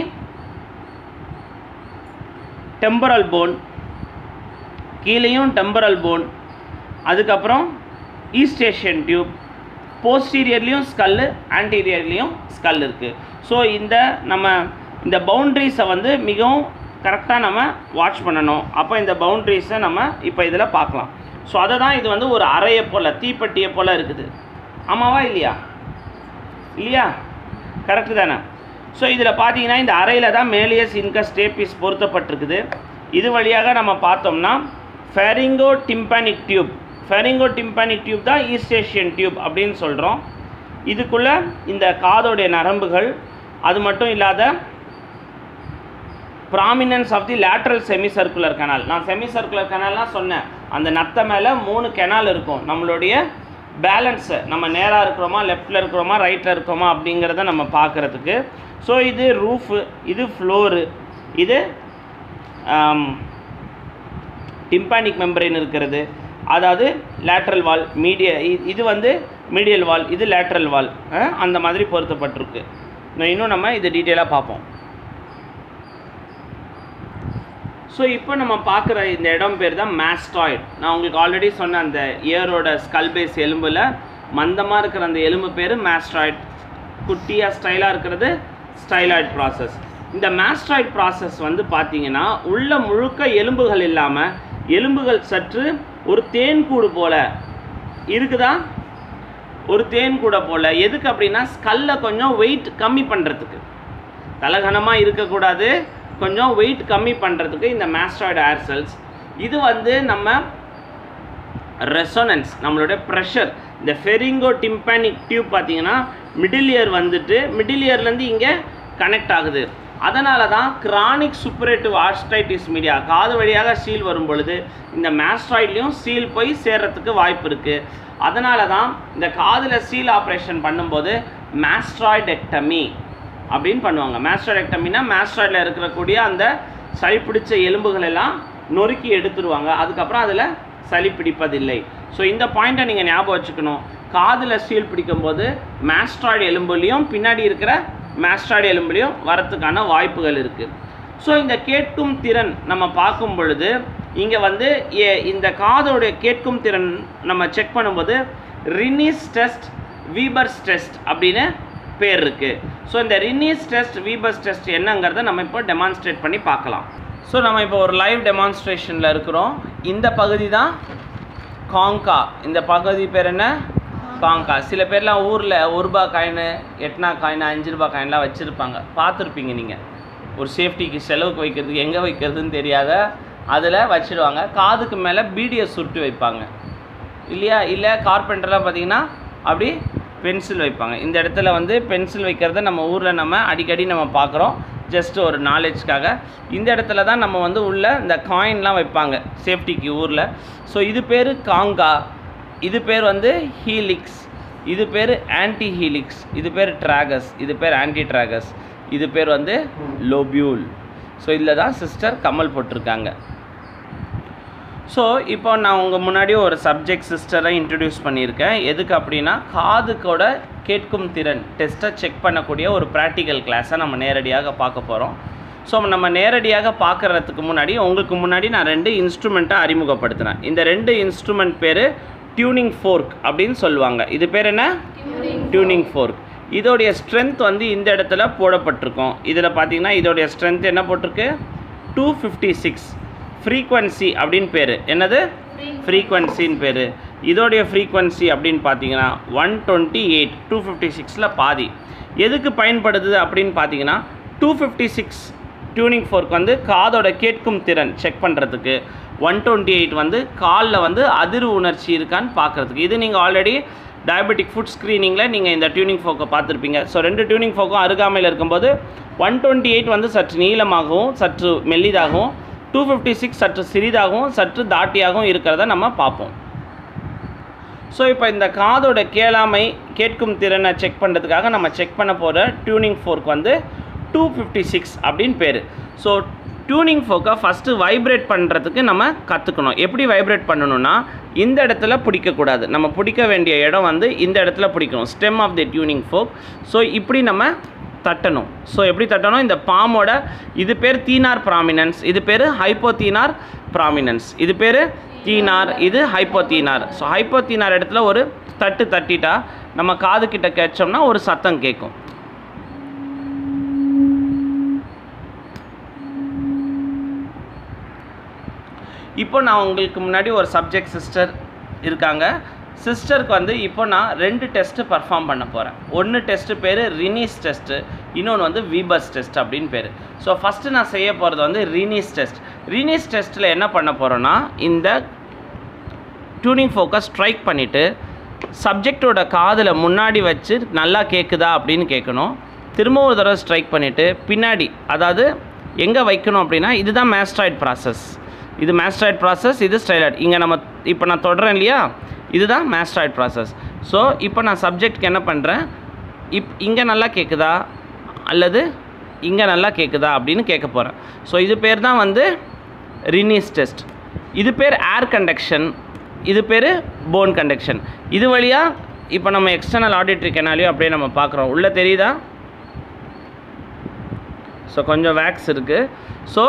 A: temporal bone கீழேயும் டெம்பரல் போன் அதுக்கப்புறம் ஈஸ்டேஷன் டியூப் போஸ்டீரியர்லேயும் ஸ்கல்லு ஆன்டீரியர்லேயும் ஸ்கல் இருக்குது ஸோ இந்த நம்ம இந்த பவுண்ட்ரிஸை வந்து மிகவும் கரெக்டாக நம்ம வாட்ச் பண்ணணும் அப்போ இந்த பவுண்ட்ரிஸை நம்ம இப்போ இதில் பார்க்கலாம் ஸோ அதை தான் இது வந்து ஒரு அறையை போல் தீப்பெட்டியை போல் இருக்குது ஆமாவா இல்லையா இல்லையா கரெக்டு தானே ஸோ இதில் பார்த்தீங்கன்னா இந்த அறையில் தான் மேலியஸ் இன்கஸ் டேபிஸ் பொருத்தப்பட்டிருக்குது இது வழியாக நம்ம பார்த்தோம்னா pharyngo tympanic tube pharyngo tympanic tube தான் ஈஸ்டேஷியன் டியூப் அப்படின்னு சொல்கிறோம் இதுக்குள்ளே இந்த காதோடைய நரம்புகள் அது மட்டும் இல்லாத prominence of the lateral semi circular canal நான் செமி சர்க்குலர் கனால்லாம் சொன்னேன் அந்த நத்தை மேலே மூணு கெனால் இருக்கும் நம்மளுடைய பேலன்ஸை நம்ம நேராக இருக்கிறோமா லெஃப்டில் இருக்கிறோமா ரைட்டில் இருக்கிறோமா அப்படிங்கிறத நம்ம பார்க்குறதுக்கு ஸோ இது ரூஃபு இது ஃப்ளோரு இது டிம்பானிக் மெம்பரேன் இருக்கிறது அதாவது லேட்ரல் வால் மீடிய இது வந்து மீடியல் வால் இது லேட்ரல் வால் அந்த மாதிரி பொருத்தப்பட்டிருக்கு நான் இன்னும் நம்ம இது டீட்டெயிலாக பார்ப்போம் ஸோ இப்போ நம்ம பார்க்குற இந்த இடம் பேர் தான் மேஸ்டாய்ட் நான் உங்களுக்கு ஆல்ரெடி சொன்ன அந்த இயரோட ஸ்கல் பேஸ் எலும்பில் மந்தமாக இருக்கிற அந்த எலும்பு பேர் மேஸ்டாய்ட் குட்டியாக ஸ்டைலாக இருக்கிறது ஸ்டைலாய்ட் ப்ராசஸ் இந்த மேஸ்டாய்ட் ப்ராசஸ் வந்து பார்த்தீங்கன்னா உள்ள முழுக்க எலும்புகள் இல்லாமல் எலும்புகள் சற்று ஒரு தேன்கூடு போல இருக்குதா ஒரு தேன்கூடை போல் எதுக்கு அப்படின்னா ஸ்கல்லை கொஞ்சம் வெயிட் கம்மி பண்ணுறதுக்கு தலகனமாக இருக்கக்கூடாது கொஞ்சம் வெயிட் கம்மி பண்ணுறதுக்கு இந்த மேஸ்டாய்டு ஏர் செல்ஸ் இது வந்து நம்ம ரெசோனன்ஸ் நம்மளுடைய ப்ரெஷர் இந்த ஃபெரிங்கோ டிம்பானிக் டியூப் பார்த்தீங்கன்னா மிடில் இயர் வந்துட்டு மிடில் இயர்லேருந்து இங்கே கனெக்ட் ஆகுது அதனால தான் கிரானிக் சுப்பரேட்டிவ் ஆஸ்ட்ரைட்டிஸ் மீடியா காது வழியாக சீல் வரும் பொழுது இந்த மேஸ்ட்ராய்ட்லேயும் சீல் போய் சேர்றதுக்கு வாய்ப்பு இருக்குது அதனால தான் இந்த காதில் சீல் ஆப்ரேஷன் பண்ணும்போது மேஸ்ட்ராய்டெக்டமி அப்படின்னு பண்ணுவாங்க மேஸ்ட்ராய்டெக்டமினா மேஸ்ட்ராய்டில் இருக்கக்கூடிய அந்த சளி பிடிச்ச எலும்புகள் எல்லாம் நொறுக்கி எடுத்துருவாங்க அதுக்கப்புறம் அதில் சளி பிடிப்பதில்லை ஸோ இந்த பாயிண்ட்டை நீங்கள் ஞாபகம் வச்சுக்கணும் காதில் சீல் பிடிக்கும்போது மேஸ்ட்ராய்டு எலும்புலையும் பின்னாடி இருக்கிற மேஸ்ட்ராய்டு எலும்புலையும் வரத்துக்கான வாய்ப்புகள் இருக்குது ஸோ இந்த கேட்கும் திறன் நம்ம பார்க்கும் பொழுது இங்கே வந்து ஏ- இந்த காதோடைய கேட்கும் திறன் நம்ம செக் பண்ணும்போது ரினிஸ் டெஸ்ட் வீபர்ஸ் டெஸ்ட் அப்படின்னு பேர் இருக்குது ஸோ இந்த ரினிஸ் டெஸ்ட் வீபர்ஸ் டெஸ்ட் என்னங்கிறத நம்ம இப்போ டெமான்ஸ்ட்ரேட் பண்ணி பார்க்கலாம் ஸோ நம்ம இப்போ ஒரு லைவ் டெமான்ஸ்ட்ரேஷனில் இருக்கிறோம் இந்த பகுதி தான் காங்கா இந்த பகுதி பேர் என்ன காங்கா சில பேர்லாம் ஊரில் ஒரு ரூபா காயின் எட்னா காயின் அஞ்சு ரூபா காயின்லாம் வச்சுருப்பாங்க பார்த்துருப்பீங்க நீங்கள் ஒரு சேஃப்டிக்கு செலவுக்கு வைக்கிறதுக்கு எங்கே வைக்கிறதுன்னு தெரியாத அதில் வச்சிடுவாங்க காதுக்கு மேலே பீடியை சுட்டு வைப்பாங்க இல்லையா இல்லை கார்பெண்டர்லாம் பார்த்தீங்கன்னா அப்படி பென்சில் வைப்பாங்க இந்த இடத்துல வந்து பென்சில் வைக்கிறத நம்ம ஊரில் நம்ம அடிக்கடி நம்ம பார்க்குறோம் ஜஸ்ட் ஒரு நாலேஜ்க்காக இந்த இடத்துல தான் நம்ம வந்து உள்ள இந்த காயின்லாம் வைப்பாங்க சேஃப்டிக்கு ஊரில் ஸோ இது பேர் காங்கா இது பேர் வந்து ஹீலிக்ஸ் இது பேர் ஆன்டி ஹீலிக்ஸ் இது பேர் ட்ராகஸ் இது பேர் ஆன்டி ட்ராகஸ் இது பேர் வந்து லோபியூல் ஸோ இதில் தான் சிஸ்டர் கமல் போட்டிருக்காங்க ஸோ இப்போ நான் உங்கள் முன்னாடி ஒரு சப்ஜெக்ட் சிஸ்டரை இன்ட்ரடியூஸ் பண்ணியிருக்கேன் எதுக்கு அப்படின்னா காதுக்கோட கேட்கும் திறன் டெஸ்ட்டை செக் பண்ணக்கூடிய ஒரு ப்ராக்டிக்கல் கிளாஸை நம்ம நேரடியாக பார்க்க போகிறோம் ஸோ நம்ம நேரடியாக பார்க்குறதுக்கு முன்னாடி உங்களுக்கு முன்னாடி நான் ரெண்டு இன்ஸ்ட்ருமெண்ட்டை அறிமுகப்படுத்தினேன் இந்த ரெண்டு இன்ஸ்ட்ருமெண்ட் பேர் டியூனிங் ஃபோர்க் அப்படின்னு சொல்லுவாங்க இது பேர் என்ன டியூனிங் ஃபோர்க் இதோடைய ஸ்ட்ரென்த் வந்து இந்த இடத்துல போடப்பட்டிருக்கும் இதில் பார்த்தீங்கன்னா இதோடைய ஸ்ட்ரென்த் என்ன போட்டிருக்கு டூ ஃபிஃப்டி சிக்ஸ் ஃப்ரீக்வன்சி அப்படின்னு பேர் என்னது ஃப்ரீக்வன்சின்னு பேர் இதோடைய ஃப்ரீக்வன்சி அப்படின்னு பார்த்தீங்கன்னா one twenty eight two fifty சிக்ஸில் பாதி எதுக்கு பயன்படுது அப்படின்னு பார்த்தீங்கன்னா two fifty six tuning fork வந்து காதோட கேட்கும் திறன் செக் பண்ணுறதுக்கு ஒன் டுவெண்ட்டி எயிட் வந்து காலில் வந்து அதிர்வு உணர்ச்சி இருக்கான்னு பார்க்குறதுக்கு இது நீங்கள் ஆல்ரெடி டயபெட்டிக் ஃபுட் ஸ்க்ரீனிங்கில் நீங்கள் இந்த டியூனிங் ஃபோக்கை பார்த்துருப்பீங்க ஸோ ரெண்டு டியூனிங் ஃபோக்கும் அருகாமையில் இருக்கும்போது ஒன் டுவெண்ட்டி எயிட் வந்து சற்று நீளமாகவும் சற்று மெல்லிதாகவும் டூ ஃபிஃப்டி சிக்ஸ் சற்று சிறிதாகவும் சற்று தாட்டியாகவும் இருக்கிறத நம்ம பார்ப்போம் ஸோ இப்போ இந்த காதோட கேளாமை கேட்கும் திறனை செக் பண்ணுறதுக்காக நம்ம செக் பண்ண போகிற டியூனிங் ஃபோர்க் வந்து டூ ஃபிஃப்டி சிக்ஸ் அப்படின்னு பேர் ஸோ டியூனிங் ஃபோக்கை ஃபஸ்ட்டு வைப்ரேட் பண்ணுறதுக்கு நம்ம கற்றுக்கணும் எப்படி வைப்ரேட் பண்ணணும்னா இந்த இடத்துல பிடிக்கக்கூடாது நம்ம பிடிக்க வேண்டிய இடம் வந்து இந்த இடத்துல பிடிக்கணும் stem of the tuning fork so இப்படி நம்ம தட்டணும் ஸோ எப்படி தட்டணும் இந்த பாமோட இது பேர் தீனார் ப்ராமினன்ஸ் இது பேர் ஹைப்போதீனார் ப்ராமினன்ஸ் இது பேர் தீனார் இது ஹைப்போதீனார் ஸோ ஹைப்போதீனார் இடத்துல ஒரு தட்டு தட்டிட்டா நம்ம காது கிட்ட கேட்டோம்னா ஒரு சத்தம் கேட்கும் இப்போ நான் உங்களுக்கு முன்னாடி ஒரு சப்ஜெக்ட் சிஸ்டர் இருக்காங்க சிஸ்டருக்கு வந்து இப்போ நான் ரெண்டு டெஸ்ட்டு பர்ஃபார்ம் பண்ண போகிறேன் ஒன்று டெஸ்ட்டு பேர் ரினீஸ் டெஸ்ட்டு இன்னொன்று வந்து வீபர்ஸ் டெஸ்ட் அப்படின்னு பேர் ஸோ ஃபஸ்ட்டு நான் செய்ய போகிறது வந்து ரினீஸ் டெஸ்ட் ரினீஸ் டெஸ்ட்டில் என்ன பண்ண போகிறோன்னா இந்த டியூனிங் ஃபோக்கஸ் ஸ்ட்ரைக் பண்ணிவிட்டு சப்ஜெக்டோட காதில் முன்னாடி வச்சு நல்லா கேட்குதா அப்படின்னு கேட்கணும் திரும்ப ஒரு தடவை ஸ்ட்ரைக் பண்ணிவிட்டு பின்னாடி அதாவது எங்கே வைக்கணும் அப்படின்னா இதுதான் மேஸ்ட்ராய்ட் ப்ராசஸ் இது மேஸ்ட்ராய்ட் ப்ராசஸ் இது ஸ்டைலாய்ட் இங்கே நம்ம இப்போ நான் தொடறேன் இல்லையா இதுதான் மேஸ்ட்ராய்ட் ப்ராசஸ் ஸோ இப்போ நான் சப்ஜெக்ட்க்கு என்ன பண்ணுறேன் இப் இங்கே நல்லா கேட்குதா அல்லது இங்கே நல்லா கேட்குதா அப்படின்னு கேட்க போகிறேன் ஸோ இது பேர் தான் வந்து ரினீஸ் டெஸ்ட் இது பேர் ஏர் கண்டக்ஷன் இது பேர் போன் கண்டக்ஷன் இது வழியாக இப்போ நம்ம எக்ஸ்டர்னல் ஆடிட்ரி கெனாலையும் அப்படியே நம்ம பார்க்குறோம் உள்ளே தெரியுதா ஸோ கொஞ்சம் வேக்ஸ் இருக்குது ஸோ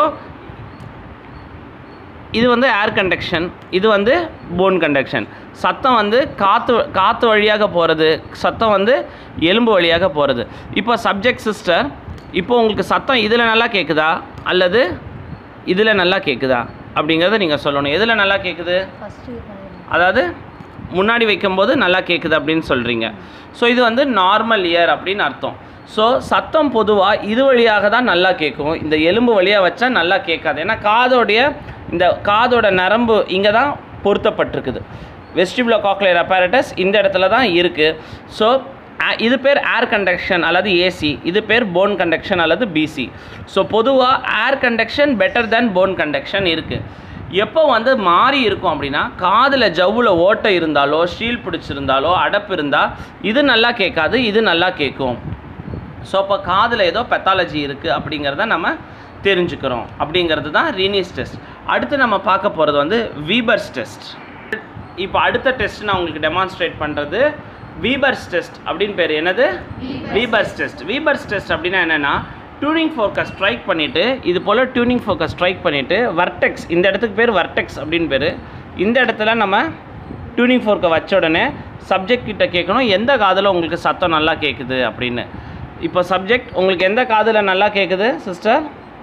A: இது வந்து ஏர் கண்டக்ஷன் இது வந்து போன் கண்டக்ஷன் சத்தம் வந்து காற்று காற்று வழியாக போகிறது சத்தம் வந்து எலும்பு வழியாக போகிறது இப்போ சப்ஜெக்ட் சிஸ்டர் இப்போ உங்களுக்கு சத்தம் இதில் நல்லா கேட்குதா அல்லது இதில் நல்லா கேட்குதா அப்படிங்கிறத நீங்கள் சொல்லணும் எதில் நல்லா கேட்குது அதாவது முன்னாடி வைக்கும்போது நல்லா கேட்குது அப்படின்னு சொல்கிறீங்க ஸோ இது வந்து நார்மல் இயர் அப்படின்னு அர்த்தம் ஸோ சத்தம் பொதுவாக இது வழியாக தான் நல்லா கேட்கும் இந்த எலும்பு வழியாக வச்சா நல்லா கேட்காது ஏன்னா காதோடைய இந்த காதோட நரம்பு இங்கே தான் பொருத்தப்பட்டிருக்குது வெஸ்டிபுலோ காக்லியர் அப்பாரட்டஸ் இந்த இடத்துல தான் இருக்குது ஸோ இது பேர் ஏர் கண்டக்ஷன் அல்லது ஏசி இது பேர் போன் கண்டக்ஷன் அல்லது பிசி ஸோ பொதுவாக air conduction better then bone conduction இருக்குது எப்போ வந்து மாறி இருக்கும் அப்படின்னா காதில் ஜவ்வில் ஓட்டை இருந்தாலோ ஷீல் பிடிச்சிருந்தாலோ அடப்பு இருந்தால் இது நல்லா கேட்காது இது நல்லா கேட்கும் ஸோ அப்போ காதில் ஏதோ பெத்தாலஜி இருக்குது அப்படிங்கிறத நம்ம தெரிஞ்சுக்கிறோம் அப்படிங்கிறது தான் ரீனிஸ் டெஸ்ட் அடுத்து நம்ம பார்க்க போகிறது வந்து வீபர்ஸ் டெஸ்ட் இப்போ அடுத்த டெஸ்ட் நான் உங்களுக்கு டெமான்ஸ்ட்ரேட் பண்ணுறது வீபர்ஸ் டெஸ்ட் அப்படின்னு பேர் என்னது வீபர்ஸ் டெஸ்ட் வீபர்ஸ் டெஸ்ட் அப்படின்னா என்னென்னா டியூனிங் ஃபோக்கஸ் ஸ்ட்ரைக் பண்ணிவிட்டு இது போல் டியூனிங் ஃபோக்கஸ் ஸ்ட்ரைக் பண்ணிவிட்டு வர்டெக்ஸ் இந்த இடத்துக்கு பேர் வர்டெக்ஸ் அப்படின்னு பேர் இந்த இடத்துல நம்ம டியூனிங் ஃபோர்க்கை வச்ச உடனே சப்ஜெக்ட் கிட்ட கேட்கணும் எந்த காதில் உங்களுக்கு சத்தம் நல்லா கேட்குது அப்படின்னு இப்போ சப்ஜெக்ட் உங்களுக்கு எந்த காதில் நல்லா கேட்குது சிஸ்டர்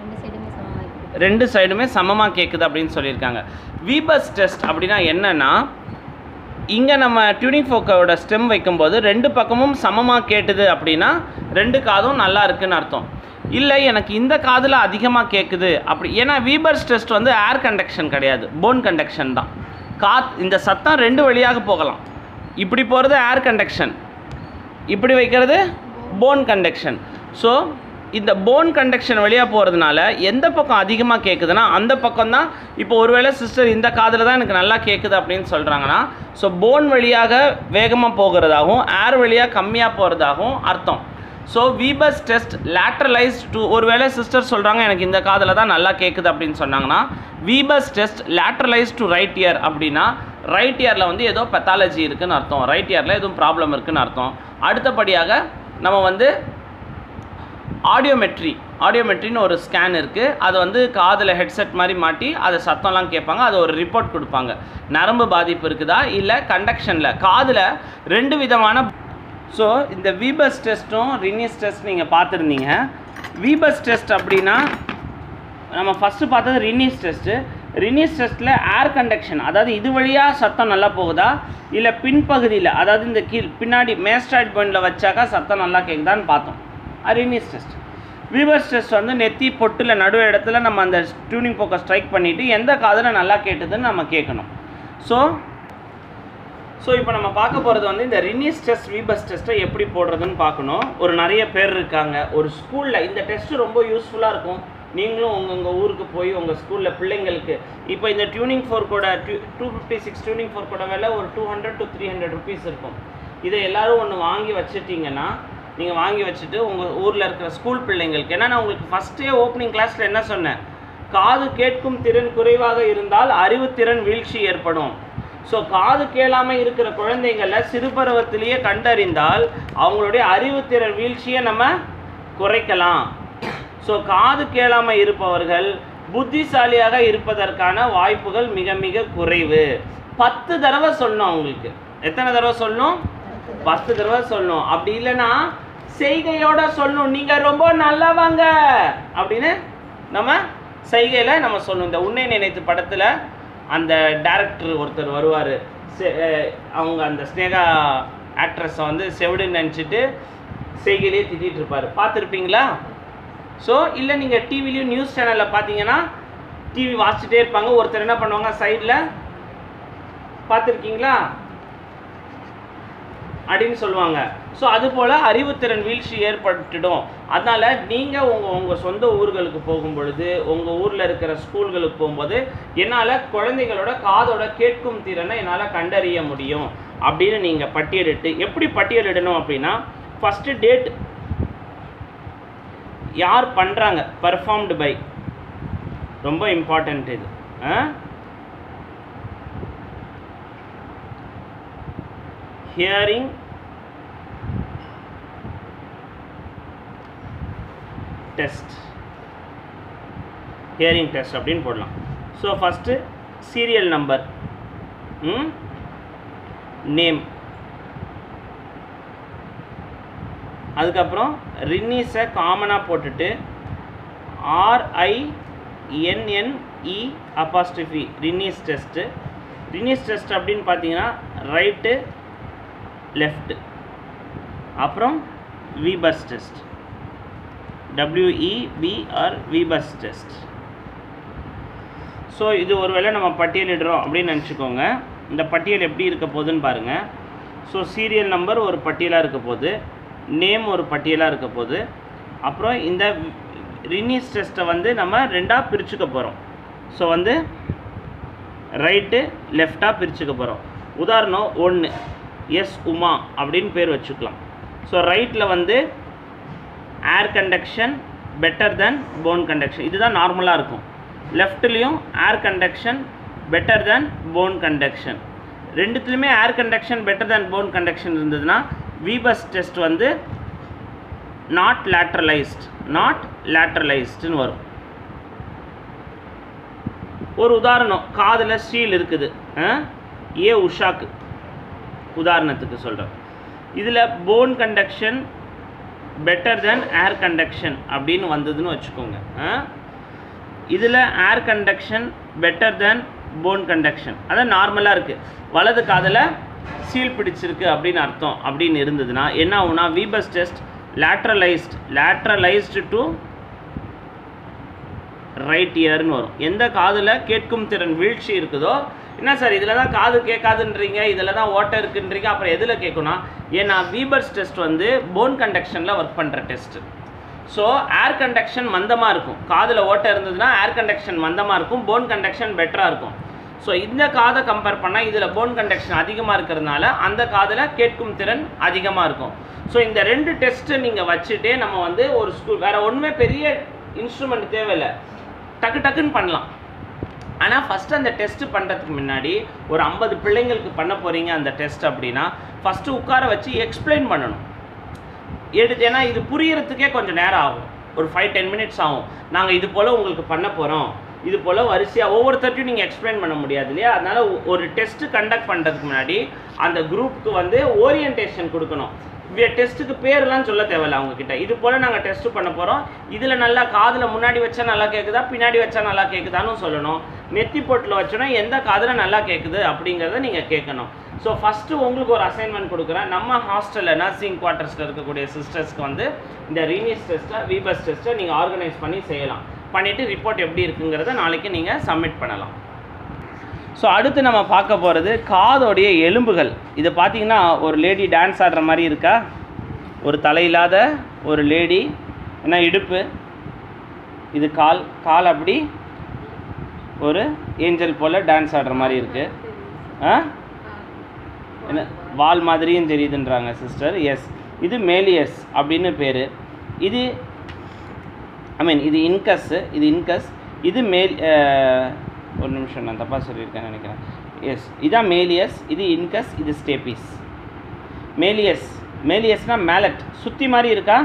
A: ரெண்டு சைடுமே சமமாக கேட்குது அப்படின்னு சொல்லியிருக்காங்க வீபஸ் டெஸ்ட் அப்படின்னா என்னென்னா இங்கே நம்ம டியூனிங் ஃபோக்கோட ஸ்டெம் வைக்கும்போது ரெண்டு பக்கமும் சமமாக கேட்டுது அப்படின்னா ரெண்டு காதும் நல்லா இருக்குன்னு அர்த்தம் இல்லை எனக்கு இந்த காதில் அதிகமாக கேட்குது அப்படி ஏன்னா வீபர்ஸ் டெஸ்ட் வந்து ஏர் கண்டக்ஷன் கிடையாது போன் கண்டக்ஷன் தான் காத் இந்த சத்தம் ரெண்டு வழியாக போகலாம் இப்படி போகிறது ஏர் கண்டக்ஷன் இப்படி வைக்கிறது போன் கண்டக்ஷன் ஸோ இந்த போன் கண்டக்ஷன் வழியாக போகிறதுனால எந்த பக்கம் அதிகமாக கேட்குதுன்னா அந்த பக்கம் தான் இப்போ ஒருவேளை சிஸ்டர் இந்த காதில் தான் எனக்கு நல்லா கேட்குது அப்படின்னு சொல்கிறாங்கன்னா ஸோ போன் வழியாக வேகமாக போகிறதாகவும் ஏர் வழியாக கம்மியாக போகிறதாகவும் அர்த்தம் so Weber's test lateralized to ஒருவேளை சிஸ்டர் சொல்கிறாங்க எனக்கு இந்த காதில் தான் நல்லா கேட்குது அப்படின்னு சொன்னாங்கன்னா Weber's test lateralize to right ear அப்படின்னா ரைட் இயரில் வந்து ஏதோ பெத்தாலஜி இருக்குன்னு அர்த்தம் ரைட் இயரில் எதுவும் ப்ராப்ளம் இருக்குன்னு அர்த்தம் அடுத்தபடியாக நம்ம வந்து ஆடியோமெட்ரி ஆடியோமெட்ரின்னு ஒரு ஸ்கேன் இருக்குது அது வந்து காதில் ஹெட்செட் மாதிரி மாட்டி அதை சத்தம்லாம் கேட்பாங்க அது ஒரு ரிப்போர்ட் கொடுப்பாங்க நரம்பு பாதிப்பு இருக்குதா இல்லை கண்டக்ஷனில் காதில் ரெண்டு விதமான ஸோ இந்த வீபஸ் டெஸ்ட்டும் ரினிஸ் டெஸ்ட் நீங்கள் பார்த்துருந்தீங்க வீபஸ் டெஸ்ட் அப்படின்னா நம்ம ஃபஸ்ட்டு பார்த்தது ரினிஸ் டெஸ்ட்டு ரினிஸ் டெஸ்ட்டில் ஏர் கண்டக்ஷன் அதாவது இது வழியாக சத்தம் நல்லா போகுதா இல்லை பின்பகுதியில் அதாவது இந்த கீழ் பின்னாடி மேஸ்டாய்ட் பாயிண்டில் வச்சாக்கா சத்தம் நல்லா கேட்குதான்னு பார்த்தோம் அது ரினிஸ் டெஸ்ட் வீவர்ஸ் டெஸ்ட் வந்து நெத்தி பொட்டில் நடு இடத்துல நம்ம அந்த டியூனிங் போக்கை ஸ்ட்ரைக் பண்ணிவிட்டு எந்த காதில் நல்லா கேட்டுதுன்னு நம்ம கேட்கணும் ஸோ ஸோ இப்போ நம்ம பார்க்க போகிறது வந்து இந்த ரினிஸ் டெஸ்ட் வீபஸ் டெஸ்ட்டை எப்படி போடுறதுன்னு பார்க்கணும் ஒரு நிறைய பேர் இருக்காங்க ஒரு ஸ்கூலில் இந்த டெஸ்ட்டு ரொம்ப யூஸ்ஃபுல்லாக இருக்கும் நீங்களும் உங்கள் உங்கள் ஊருக்கு போய் உங்கள் ஸ்கூலில் பிள்ளைங்களுக்கு இப்போ இந்த டியூனிங் ஃபோர்க்கோட டூ ஃபிஃப்டி சிக்ஸ் டியூனிங் ஃபோர்க்கோட விலை ஒரு two hundred to three hundred rupees இருக்கும் இதை எல்லாரும் ஒன்று வாங்கி வச்சுட்டிங்கன்னா நீங்கள் வாங்கி வச்சுட்டு உங்கள் ஊரில் இருக்கிற ஸ்கூல் பிள்ளைங்களுக்கு ஏன்னா நான் உங்களுக்கு ஃபஸ்ட்டே ஓப்பனிங் கிளாஸில் என்ன சொன்னேன் காது கேட்கும் திறன் குறைவாக இருந்தால் அறிவுத்திறன் வீழ்ச்சி ஏற்படும் ஸோ காது கேளாமல் இருக்கிற குழந்தைங்கள சிறுபருவத்திலேயே கண்டறிந்தால் அவங்களுடைய அறிவுத்திறன் வீழ்ச்சியை நம்ம குறைக்கலாம் ஸோ காது கேளாமல் இருப்பவர்கள் புத்திசாலியாக இருப்பதற்கான வாய்ப்புகள் மிக மிக குறைவு பத்து தடவை சொல்லணும் அவங்களுக்கு எத்தனை தடவை சொல்லணும் பத்து தடவை சொல்லணும் அப்படி இல்லைன்னா செய்கையோட சொல்லணும் நீங்கள் ரொம்ப நல்லவங்க அப்படின்னு நம்ம செய்கையில் நம்ம சொல்லணும் இந்த உன்னை நினைத்து படத்தில் அந்த டேரக்டர் ஒருத்தர் வருவார் அவங்க அந்த ஸ்னேகா ஆக்ட்ரஸை வந்து செவிடுன்னு நினச்சிட்டு செய்கையிலே திட்டிகிட்டு இருப்பார் பார்த்துருப்பீங்களா ஸோ இல்லை நீங்கள் டிவிலையும் நியூஸ் சேனலில் பார்த்தீங்கன்னா டிவி வாசிச்சுட்டே இருப்பாங்க ஒருத்தர் என்ன பண்ணுவாங்க சைடில் பார்த்துருக்கீங்களா அப்படின்னு சொல்லுவாங்க ஸோ அதுபோல் அறிவுத்திறன் வீழ்ச்சி ஏற்பட்டுடும் அதனால் நீங்கள் உங்கள் உங்கள் சொந்த ஊர்களுக்கு போகும் பொழுது உங்கள் ஊரில் இருக்கிற ஸ்கூல்களுக்கு போகும்போது என்னால் குழந்தைகளோட காதோட கேட்கும் திறனை என்னால் கண்டறிய முடியும் அப்படின்னு நீங்கள் பட்டியலிட்டு எப்படி பட்டியலிடணும் அப்படின்னா ஃபஸ்ட்டு டேட் யார் பண்ணுறாங்க பர்ஃபார்ம்டு பை ரொம்ப இம்பார்ட்டண்ட் இது ஹியரிங் டெஸ்ட் ஹியரிங் டெஸ்ட் அப்படின்னு போடலாம் so first serial number name அதுக்கப்புறம் ரின்னீஸை காமனாக போட்டுட்டு ஆர்ஐஎன்என்இ அப்பாஸ்டிஃபி ரின்னீஸ் டெஸ்ட்டு ரின்னீஸ் டெஸ்ட் அப்படின்னு பார்த்தீங்கன்னா ரைட்டு லெஃப்ட் அப்புறம் Weber's test WEBR Weber's test so இது ஒருவேளை நம்ம பட்டியலிடுறோம் அப்படின்னு நினச்சிக்கோங்க இந்த பட்டியல் எப்படி இருக்க போகுதுன்னு பாருங்கள் ஸோ சீரியல் நம்பர் ஒரு பட்டியலாக இருக்க போகுது நேம் ஒரு பட்டியலாக இருக்க போகுது அப்புறம் இந்த ரினீஸ் டெஸ்ட்டை வந்து நம்ம ரெண்டாக பிரிச்சுக்க போகிறோம் ஸோ வந்து ரைட்டு லெஃப்டாக பிரிச்சுக்க போகிறோம் உதாரணம் ஒன்று எஸ் உமா அப்படின்னு பேர் வச்சுக்கலாம் ஸோ ரைட்டில் வந்து air conduction better then bone conduction இதுதான் நார்மலாக இருக்கும் லெஃப்ட்லேயும் air conduction better then bone conduction ரெண்டுத்துலையுமே air conduction better then bone conduction இருந்ததுன்னா வீபஸ் டெஸ்ட் வந்து நாட் லேட்ரலைஸ்ட் நாட் லேட்ரலைஸ்டுன்னு வரும் ஒரு உதாரணம் காதில் ஸ்டீல் இருக்குது ஏ உஷாக்கு உதாரணத்துக்கு சொல்கிறேன் இதில் bone conduction better then air conduction அப்படின்னு வந்ததுன்னு வச்சுக்கோங்க இதில் air conduction better then bone conduction அதான் நார்மலாக இருக்குது வலது காதில் சீல் பிடிச்சிருக்கு அப்படின்னு அர்த்தம் அப்படின்னு இருந்ததுன்னா என்ன ஆகுனா Weber's test lateralized lateralized to right இயர்னு வரும் எந்த காதில் கேட்கும் திறன் வீழ்ச்சி இருக்குதோ என்ன சார் இதில் தான் காது கேட்காதுன்றீங்க இதில் தான் ஓட்டை இருக்குன்றீங்க அப்புறம் எதில் கேட்கணும் ஏன்னா வீபர்ஸ் டெஸ்ட் வந்து போன் கண்டக்ஷனில் ஒர்க் பண்ணுற டெஸ்ட்டு ஸோ ஏர் கண்டக்ஷன் மந்தமாக இருக்கும் காதில் ஓட்டை இருந்ததுன்னா ஏர் கண்டக்ஷன் மந்தமாக இருக்கும் போன் கண்டக்ஷன் பெட்டராக இருக்கும் ஸோ இந்த காதை கம்பேர் பண்ணால் இதில் போன் கண்டக்ஷன் அதிகமாக இருக்கிறதுனால அந்த காதில் கேட்கும் திறன் அதிகமாக இருக்கும் ஸோ இந்த ரெண்டு டெஸ்ட்டை நீங்கள் வச்சுட்டே நம்ம வந்து ஒரு ஸ்கூல் வேற ஒன்றுமே பெரிய இன்ஸ்ட்ருமெண்ட் தேவையில்லை டக்கு டக்குன்னு பண்ணலாம் ஆனால் ஃபஸ்ட்டு அந்த டெஸ்ட் பண்ணுறதுக்கு முன்னாடி ஒரு ஐம்பது பிள்ளைங்களுக்கு பண்ண போகிறீங்க அந்த டெஸ்ட் அப்படின்னா ஃபஸ்ட்டு உட்கார வச்சு எக்ஸ்பிளைன் பண்ணணும் எடுத்து ஏன்னா இது புரியறதுக்கே கொஞ்சம் நேரம் ஆகும் ஒரு ஃபைவ் டென் மினிட்ஸ் ஆகும் நாங்கள் இது போல் உங்களுக்கு பண்ண போகிறோம் இது போல் வரிசையாக ஒவ்வொருத்தர்ட்டையும் நீங்கள் எக்ஸ்பிளைன் பண்ண முடியாது இல்லையா அதனால ஒ- ஒரு டெஸ்ட்டு கண்டக்ட் பண்ணுறதுக்கு முன்னாடி அந்த குரூப்புக்கு வந்து ஓரியன்டேஷன் கொடுக்கணும் டெஸ்ட்டுக்கு பேர்லாம் சொல்ல தேவையில்ல அவங்க கிட்ட இது போல் நாங்கள் டெஸ்ட் பண்ண போகிறோம் இதில் நல்லா காதில் முன்னாடி வச்சா நல்லா கேட்குதா பின்னாடி வச்சா நல்லா கேட்குதான்னு சொல்லணும் நெத்தி பொட்டில் வச்சோன்னா எந்த காதில் நல்லா கேட்குது அப்படிங்கிறத நீங்கள் கேட்கணும் ஸோ ஃபஸ்ட்டு உங்களுக்கு ஒரு அசைன்மெண்ட் கொடுக்குறேன் நம்ம ஹாஸ்டலில் நர்சிங் குவார்ட்டர்ஸில் இருக்கக்கூடிய சிஸ்டர்ஸ்க்கு வந்து இந்த ரீனியஸ் டெஸ்ட்டை வீபஸ் டெஸ்ட்டை நீங்கள் ஆர்கனைஸ் பண்ணி செய்யலாம் பண்ணிவிட்டு ரிப்போர்ட் எப்படி இருக்குங்கிறத நாளைக்கு நீங்கள் சப்மிட் பண்ணலாம் ஸோ அடுத்து நம்ம பார்க்க போகிறது காதோடைய எலும்புகள் இது பார்த்தீங்கன்னா ஒரு லேடி டான்ஸ் ஆடுற மாதிரி இருக்கா ஒரு தலையில்லாத ஒரு லேடி என்ன இடுப்பு இது கால் கால் அப்படி ஒரு ஏஞ்சல் போல் டான்ஸ் ஆடுற மாதிரி இருக்குது ஆ என்ன வால் மாதிரியும் தெரியுதுன்றாங்க சிஸ்டர் எஸ் இது மேலியஸ் அப்படின்னு பேர் இது ஐ மீன் இது இன்கஸ் இது இன்கஸ் இது மேல் அஹ், ஒரு நிமிஷம் நான் தப்பாக சொல்லியிருக்கேன்னு நினைக்கிறேன் எஸ் இதான் மேலியஸ் இது இன்கஸ் இது ஸ்டேபிஸ் மேலியஸ் மேலியஸ்னால் மேலட் சுற்றி மாதிரி இருக்கா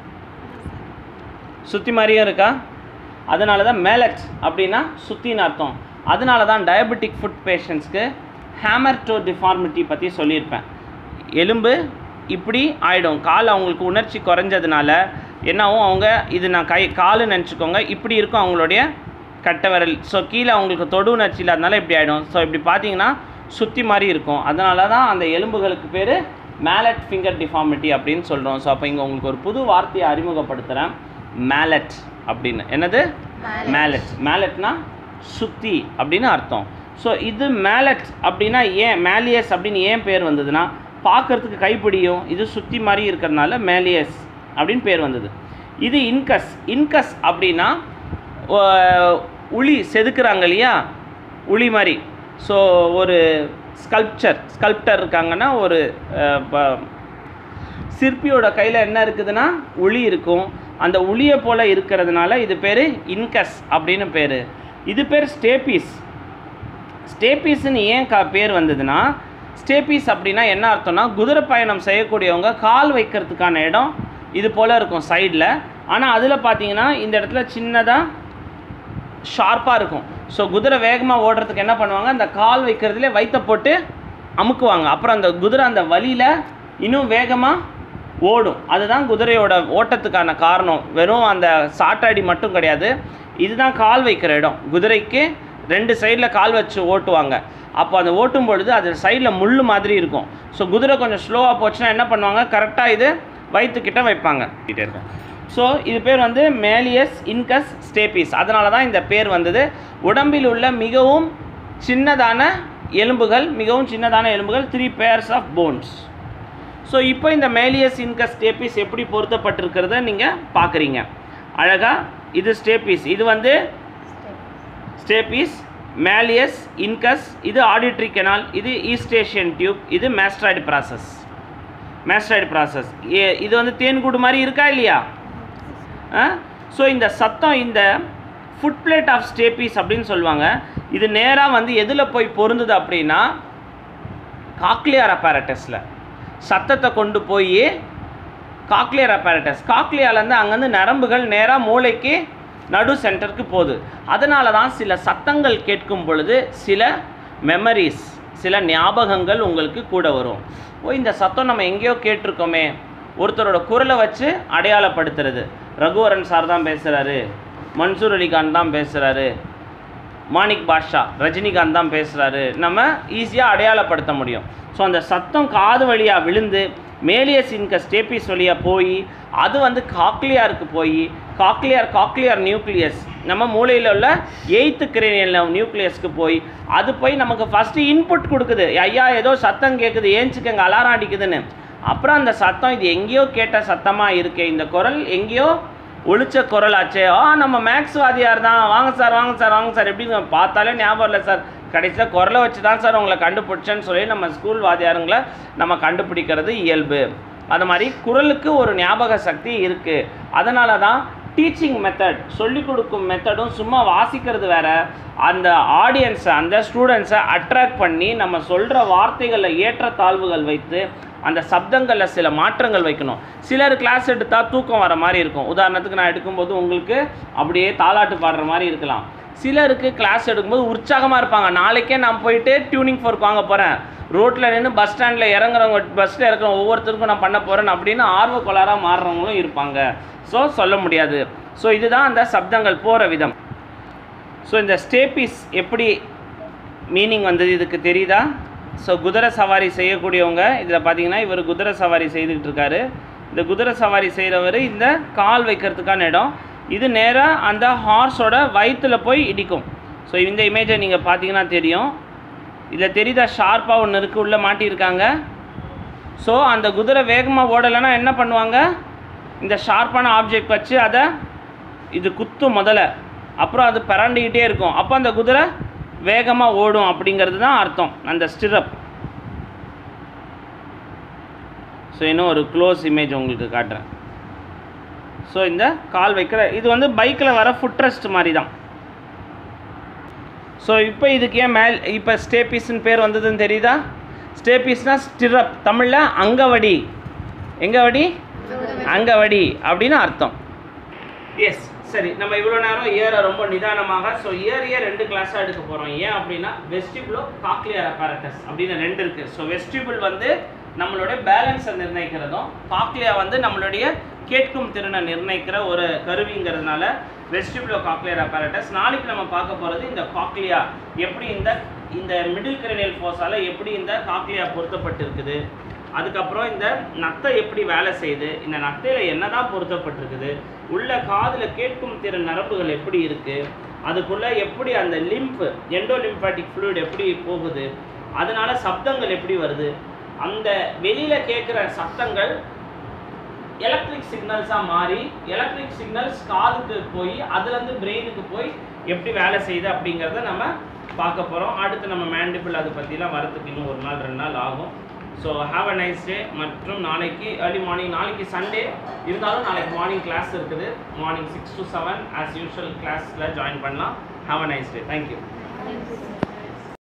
A: சுற்றி மாதிரியும் இருக்கா அதனால தான் மேலட் அப்படின்னா சுத்தின்னு அர்த்தம் அதனால தான் டயபெட்டிக் ஃபுட் பேஷண்ட்ஸ்க்கு ஹேமர்டோ டிஃபார்மிட்டி பற்றி சொல்லியிருப்பேன் எலும்பு இப்படி ஆயிடும் கால் அவங்களுக்கு உணர்ச்சி குறைஞ்சதுனால என்னாகும் அவங்க இது நான் கை காலு நினச்சிக்கோங்க இப்படி இருக்கும் அவங்களுடைய கட்டை விரல் ஸோ கீழே அவங்களுக்கு தொடு உணர்ச்சி இல்லாதனால இப்படி ஆகிடும் ஸோ இப்படி பார்த்தீங்கன்னா சுற்றி மாதிரி இருக்கும் அதனால தான் அந்த எலும்புகளுக்கு பேர் மேலட் ஃபிங்கர் டிஃபார்மிட்டி அப்படின்னு சொல்கிறோம் ஸோ அப்போ இங்கே உங்களுக்கு ஒரு புது வார்த்தையை அறிமுகப்படுத்துகிறேன் மேலட் அப்படின்னு என்னது மேலட் மேலட்னா சுத்தி அப்படின்னு அர்த்தம் ஸோ இது மேலட் அப்படின்னா ஏன் மேலியஸ் அப்படின்னு ஏன் பேர் வந்ததுன்னா பார்க்கறதுக்கு கைப்பிடியும் இது சுத்தி மாதிரி இருக்கிறதுனால மேலியஸ் அப்படின்னு பேர் வந்தது இது இன்கஸ் இன்கஸ் அப்படின்னா ஓ- உளி செதுக்குறாங்க இல்லையா உளி மாதிரி ஸோ ஒரு ஸ்கல்ப்சர் ஸ்கல்ப்டர் இருக்காங்கன்னா ஒரு அஹ், ப- சிற்பியோட கையில் என்ன இருக்குதுன்னா உளி இருக்கும் அந்த உளியை போல் இருக்கிறதுனால இது பேர் இன்கஸ் அப்படின்னு பேர் இது பேர் ஸ்டேபீஸ் ஸ்டேபீஸ்னு ஏன் கா பேர் வந்ததுன்னா ஸ்டேபீஸ் அப்படின்னா என்ன அர்த்தம்னா குதிரை பயணம் செய்யக்கூடியவங்க கால் வைக்கிறதுக்கான இடம் இது போல் இருக்கும் சைடில் ஆனால் அதில் பார்த்தீங்கன்னா இந்த இடத்துல சின்னதாக ஷார்ப்பாக இருக்கும் ஸோ குதிரை வேகமாக ஓடுறதுக்கு என்ன பண்ணுவாங்க அந்த கால் வைக்கிறதுலே வயிற்ற போட்டு அமுக்குவாங்க அப்புறம் அந்த குதிரை அந்த வழியில் இன்னும் வேகமாக ஓடும் அதுதான் குதிரையோட ஓட்டத்துக்கான காரணம் வெறும் அந்த சாட்டாடி மட்டும் கிடையாது இதுதான் கால் வைக்கிற இடம் குதிரைக்கு ரெண்டு சைடில் கால் வச்சு ஓட்டுவாங்க அப்போ அந்த ஓட்டும் பொழுது அது சைடில் முள் மாதிரி இருக்கும் ஸோ குதிரை கொஞ்சம் ஸ்லோவாக போச்சுன்னா என்ன பண்ணுவாங்க கரெக்டாக இது வயிற்றுக்கிட்ட வைப்பாங்க கிட்டே இருக்கேன் ஸோ இது பேர் வந்து மேலியஸ் இன்கஸ் ஸ்டேபிஸ் அதனால தான் இந்த பேர் வந்தது உடம்பில் உள்ள மிகவும் சின்னதான எலும்புகள் மிகவும் சின்னதான எலும்புகள் three pairs of bones so இப்போ இந்த மேலியஸ் இன்கஸ் ஸ்டேபிஸ் எப்படி பொருத்தப்பட்டிருக்கிறத நீங்கள் பார்க்குறீங்க அழகாக இது ஸ்டேபிஸ் இது வந்து ஸ்டேபிஸ் மேலியஸ் இன்கஸ் இது ஆடிட்ரி கெனால் இது ஈஸ்டேஷியன் டியூப் இது மேஸ்ட்ராய்டு ப்ராசஸ் மேஸ்ட்ராய்டு ப்ராசஸ் இது வந்து தேன்கூடு மாதிரி இருக்கா இல்லையா ஸோ இந்த சத்தம் இந்த ஃபுட் பிளேட் ஆஃப் ஸ்டேபீஸ் அப்படின்னு சொல்லுவாங்க இது நேராக வந்து எதில் போய் பொருந்துது அப்படின்னா காக்லியர் apparatusல சத்தத்தை கொண்டு போய் காக்லியர் apparatus காக்லியாலேருந்து அங்கேருந்து நரம்புகள் நேராக மூளைக்கு நடு சென்டருக்கு போகுது அதனால தான் சில சத்தங்கள் கேட்கும் பொழுது சில மெமரிஸ் சில ஞாபகங்கள் உங்களுக்கு கூட வரும் ஓ இந்த சத்தம் நம்ம எங்கேயோ கேட்டிருக்கோமே ஒருத்தரோட குரலை வச்சு அடையாளப்படுத்துறது ரகுவரன் சார் தான் பேசுகிறாரு மன்சூர் அலிகான் தான் பேசுகிறாரு மாணிக் பாஷா ரஜினிகாந்த் தான் பேசுகிறாரு நம்ம ஈஸியாக அடையாளப்படுத்த முடியும் ஸோ அந்த சத்தம் காது வழியாக விழுந்து மேலியஸ் இன்க ஸ்டேபிஸ் வழியாக போய் அது வந்து காக்லியாருக்கு போய் காக்லியார் காக்லியார் நியூக்ளியஸ் நம்ம மூளையில் உள்ள எயித்து கிரேனியல் நியூக்ளியஸ்க்கு போய் அது போய் நமக்கு ஃபஸ்ட்டு இன்புட் கொடுக்குது ஐயா ஏதோ சத்தம் கேட்குது ஏஞ்சிக்கங்க அலாரம் அடிக்குதுன்னு அப்புறம் அந்த சத்தம் இது எங்கேயோ கேட்ட சத்தமாக இருக்கே இந்த குரல் எங்கேயோ ஒளிச்ச குரலாச்சே ஆ நம்ம மேக்ஸ் வாதியார் தான் வாங்க சார் வாங்க சார் வாங்க சார் எப்படிங்க பார்த்தாலே ஞாபகம் இல்லை சார் கடைசியில் குரலை வச்சு தான் சார் உங்களை கண்டுபிடிச்சேன்னு சொல்லி நம்ம ஸ்கூல் வாதியாருங்களை நம்ம கண்டுபிடிக்கிறது இயல்பு அது மாதிரி குரலுக்கு ஒரு ஞாபக சக்தி இருக்குது அதனால தான் டீச்சிங் மெத்தட் சொல்லிக் கொடுக்கும் மெத்தடும் சும்மா வாசிக்கிறது வேற அந்த ஆடியன்ஸை அந்த ஸ்டூடெண்ட்ஸை அட்ராக்ட் பண்ணி நம்ம சொல்கிற வார்த்தைகளில் ஏற்ற தாழ்வுகள் வைத்து அந்த சப்தங்களில் சில மாற்றங்கள் வைக்கணும் சிலர் கிளாஸ் எடுத்தால் தூக்கம் வர மாதிரி இருக்கும் உதாரணத்துக்கு நான் எடுக்கும்போது உங்களுக்கு அப்படியே தாலாட்டு பாடுற மாதிரி இருக்கலாம் சிலருக்கு கிளாஸ் எடுக்கும்போது உற்சாகமாக இருப்பாங்க நாளைக்கே நான் போயிட்டு டியூனிங் ஃபோர்க் வாங்க போகிறேன் ரோட்டில் நின்று பஸ் ஸ்டாண்டில் இறங்குறவங்க பஸ்ஸில் இருக்கிற ஒவ்வொருத்தருக்கும் நான் பண்ண போகிறேன் அப்படின்னு ஆர்வ கோளாறாக மாறுறவங்களும் இருப்பாங்க ஸோ சொல்ல முடியாது ஸோ இதுதான் அந்த சப்தங்கள் போகிற விதம் ஸோ இந்த ஸ்டேபிஸ் எப்படி மீனிங் வந்தது இதுக்கு தெரியுதா ஸோ குதிரை சவாரி செய்யக்கூடியவங்க இதில் பார்த்தீங்கன்னா இவர் குதிரை சவாரி செய்துக்கிட்டு இருக்காரு இந்த குதிரை சவாரி செய்கிறவர் இந்த கால் வைக்கிறதுக்கான இடம் இது நேராக அந்த ஹார்ஸோட வயிற்றுல போய் இடிக்கும் ஸோ இந்த இமேஜை நீங்கள் பார்த்தீங்கன்னா தெரியும் இதில் தெரியுதா ஷார்ப்பாக ஒன்று இருக்குது உள்ளே மாட்டியிருக்காங்க ஸோ அந்த குதிரை வேகமாக ஓடலைன்னா என்ன பண்ணுவாங்க இந்த ஷார்ப்பான ஆப்ஜெக்ட் வச்சு அதை இது குத்தும் முதல்ல அப்புறம் அது பரண்டிக்கிட்டே இருக்கும் அப்போ அந்த குதிரை வேகமாக ஓடும் அப்படிங்கிறது தான் அர்த்தம் அந்த ஸ்டிரப் ஸோ இன்னும் ஒரு க்ளோஸ் இமேஜ் உங்களுக்கு காட்டுறேன் ஸோ இந்த கால் வைக்கிற இது வந்து பைக்கில் வர ஃபுட்ரெஸ்ட் மாதிரி தான் ஸோ இப்போ இதுக்கு ஏன் மேல் இப்போ ஸ்டேபீஸ்னு பேர் வந்ததுன்னு தெரியுதா ஸ்டேபீஸ்னா ஸ்டிரப் தமிழில் அங்கவடி எங்கவடி அங்கவடி அப்படின்னு அர்த்தம் எஸ் சரி நம்ம இவ்வளோ நேரம் இயரை ரொம்ப நிதானமாக ஸோ இயர் இயர் ரெண்டு கிளாஸாக எடுக்க போகிறோம் ஏன் அப்படின்னா வெஸ்டிபுளோ காக்லியர் apparatus அப்படின்னு ரெண்டு இருக்குது ஸோ வெஸ்டிபிள் வந்து நம்மளுடைய பேலன்ஸை நிர்ணயிக்கிறதும் காக்லியா வந்து நம்மளுடைய கேட்கும் திறனை நிர்ணயிக்கிற ஒரு கருவிங்கிறதுனால வெஸ்டிபுளோ காக்லியர் apparatus நாளைக்கு நம்ம பார்க்க போகிறது இந்த காக்லியா எப்படி இந்த இந்த மிடில் கிரனியல் ஃபோஸால் எப்படி இந்த காக்லியா பொருத்தப்பட்டிருக்குது அதுக்கப்புறம் இந்த நத்தை எப்படி வேலை செய்யுது இந்த நத்தையில் என்னதான் பொருத்தப்பட்டிருக்குது உள்ள காதில் கேட்கும் திறன் நரம்புகள் எப்படி இருக்குது அதுக்குள்ளே எப்படி அந்த லிம்ப் எண்டோலிம்பாட்டிக் fluid எப்படி போகுது அதனால சப்தங்கள் எப்படி வருது அந்த வெளியில் கேட்குற சத்தங்கள் எலக்ட்ரிக் சிக்னல்ஸாக மாறி எலக்ட்ரிக் சிக்னல்ஸ் காதுக்கு போய் அதுலேருந்து பிரெயினுக்கு போய் எப்படி வேலை செய்யுது அப்படிங்கிறத நம்ம பார்க்க போகிறோம் அடுத்து நம்ம மேண்டிபிள் அதை பற்றிலாம் வரதுக்கு இன்னும் ஒரு நாள் ரெண்டு நாள் ஆகும் so have a nice day மற்றும் நாளைக்கு ஏர்லி மார்னிங் நாளைக்கு சண்டே இருந்தாலும் நாளைக்கு மார்னிங் கிளாஸ் இருக்குது morning six to seven as usual கிளாஸில் ஜாயின் பண்ணலாம் have a nice day thank you
B: Thank you.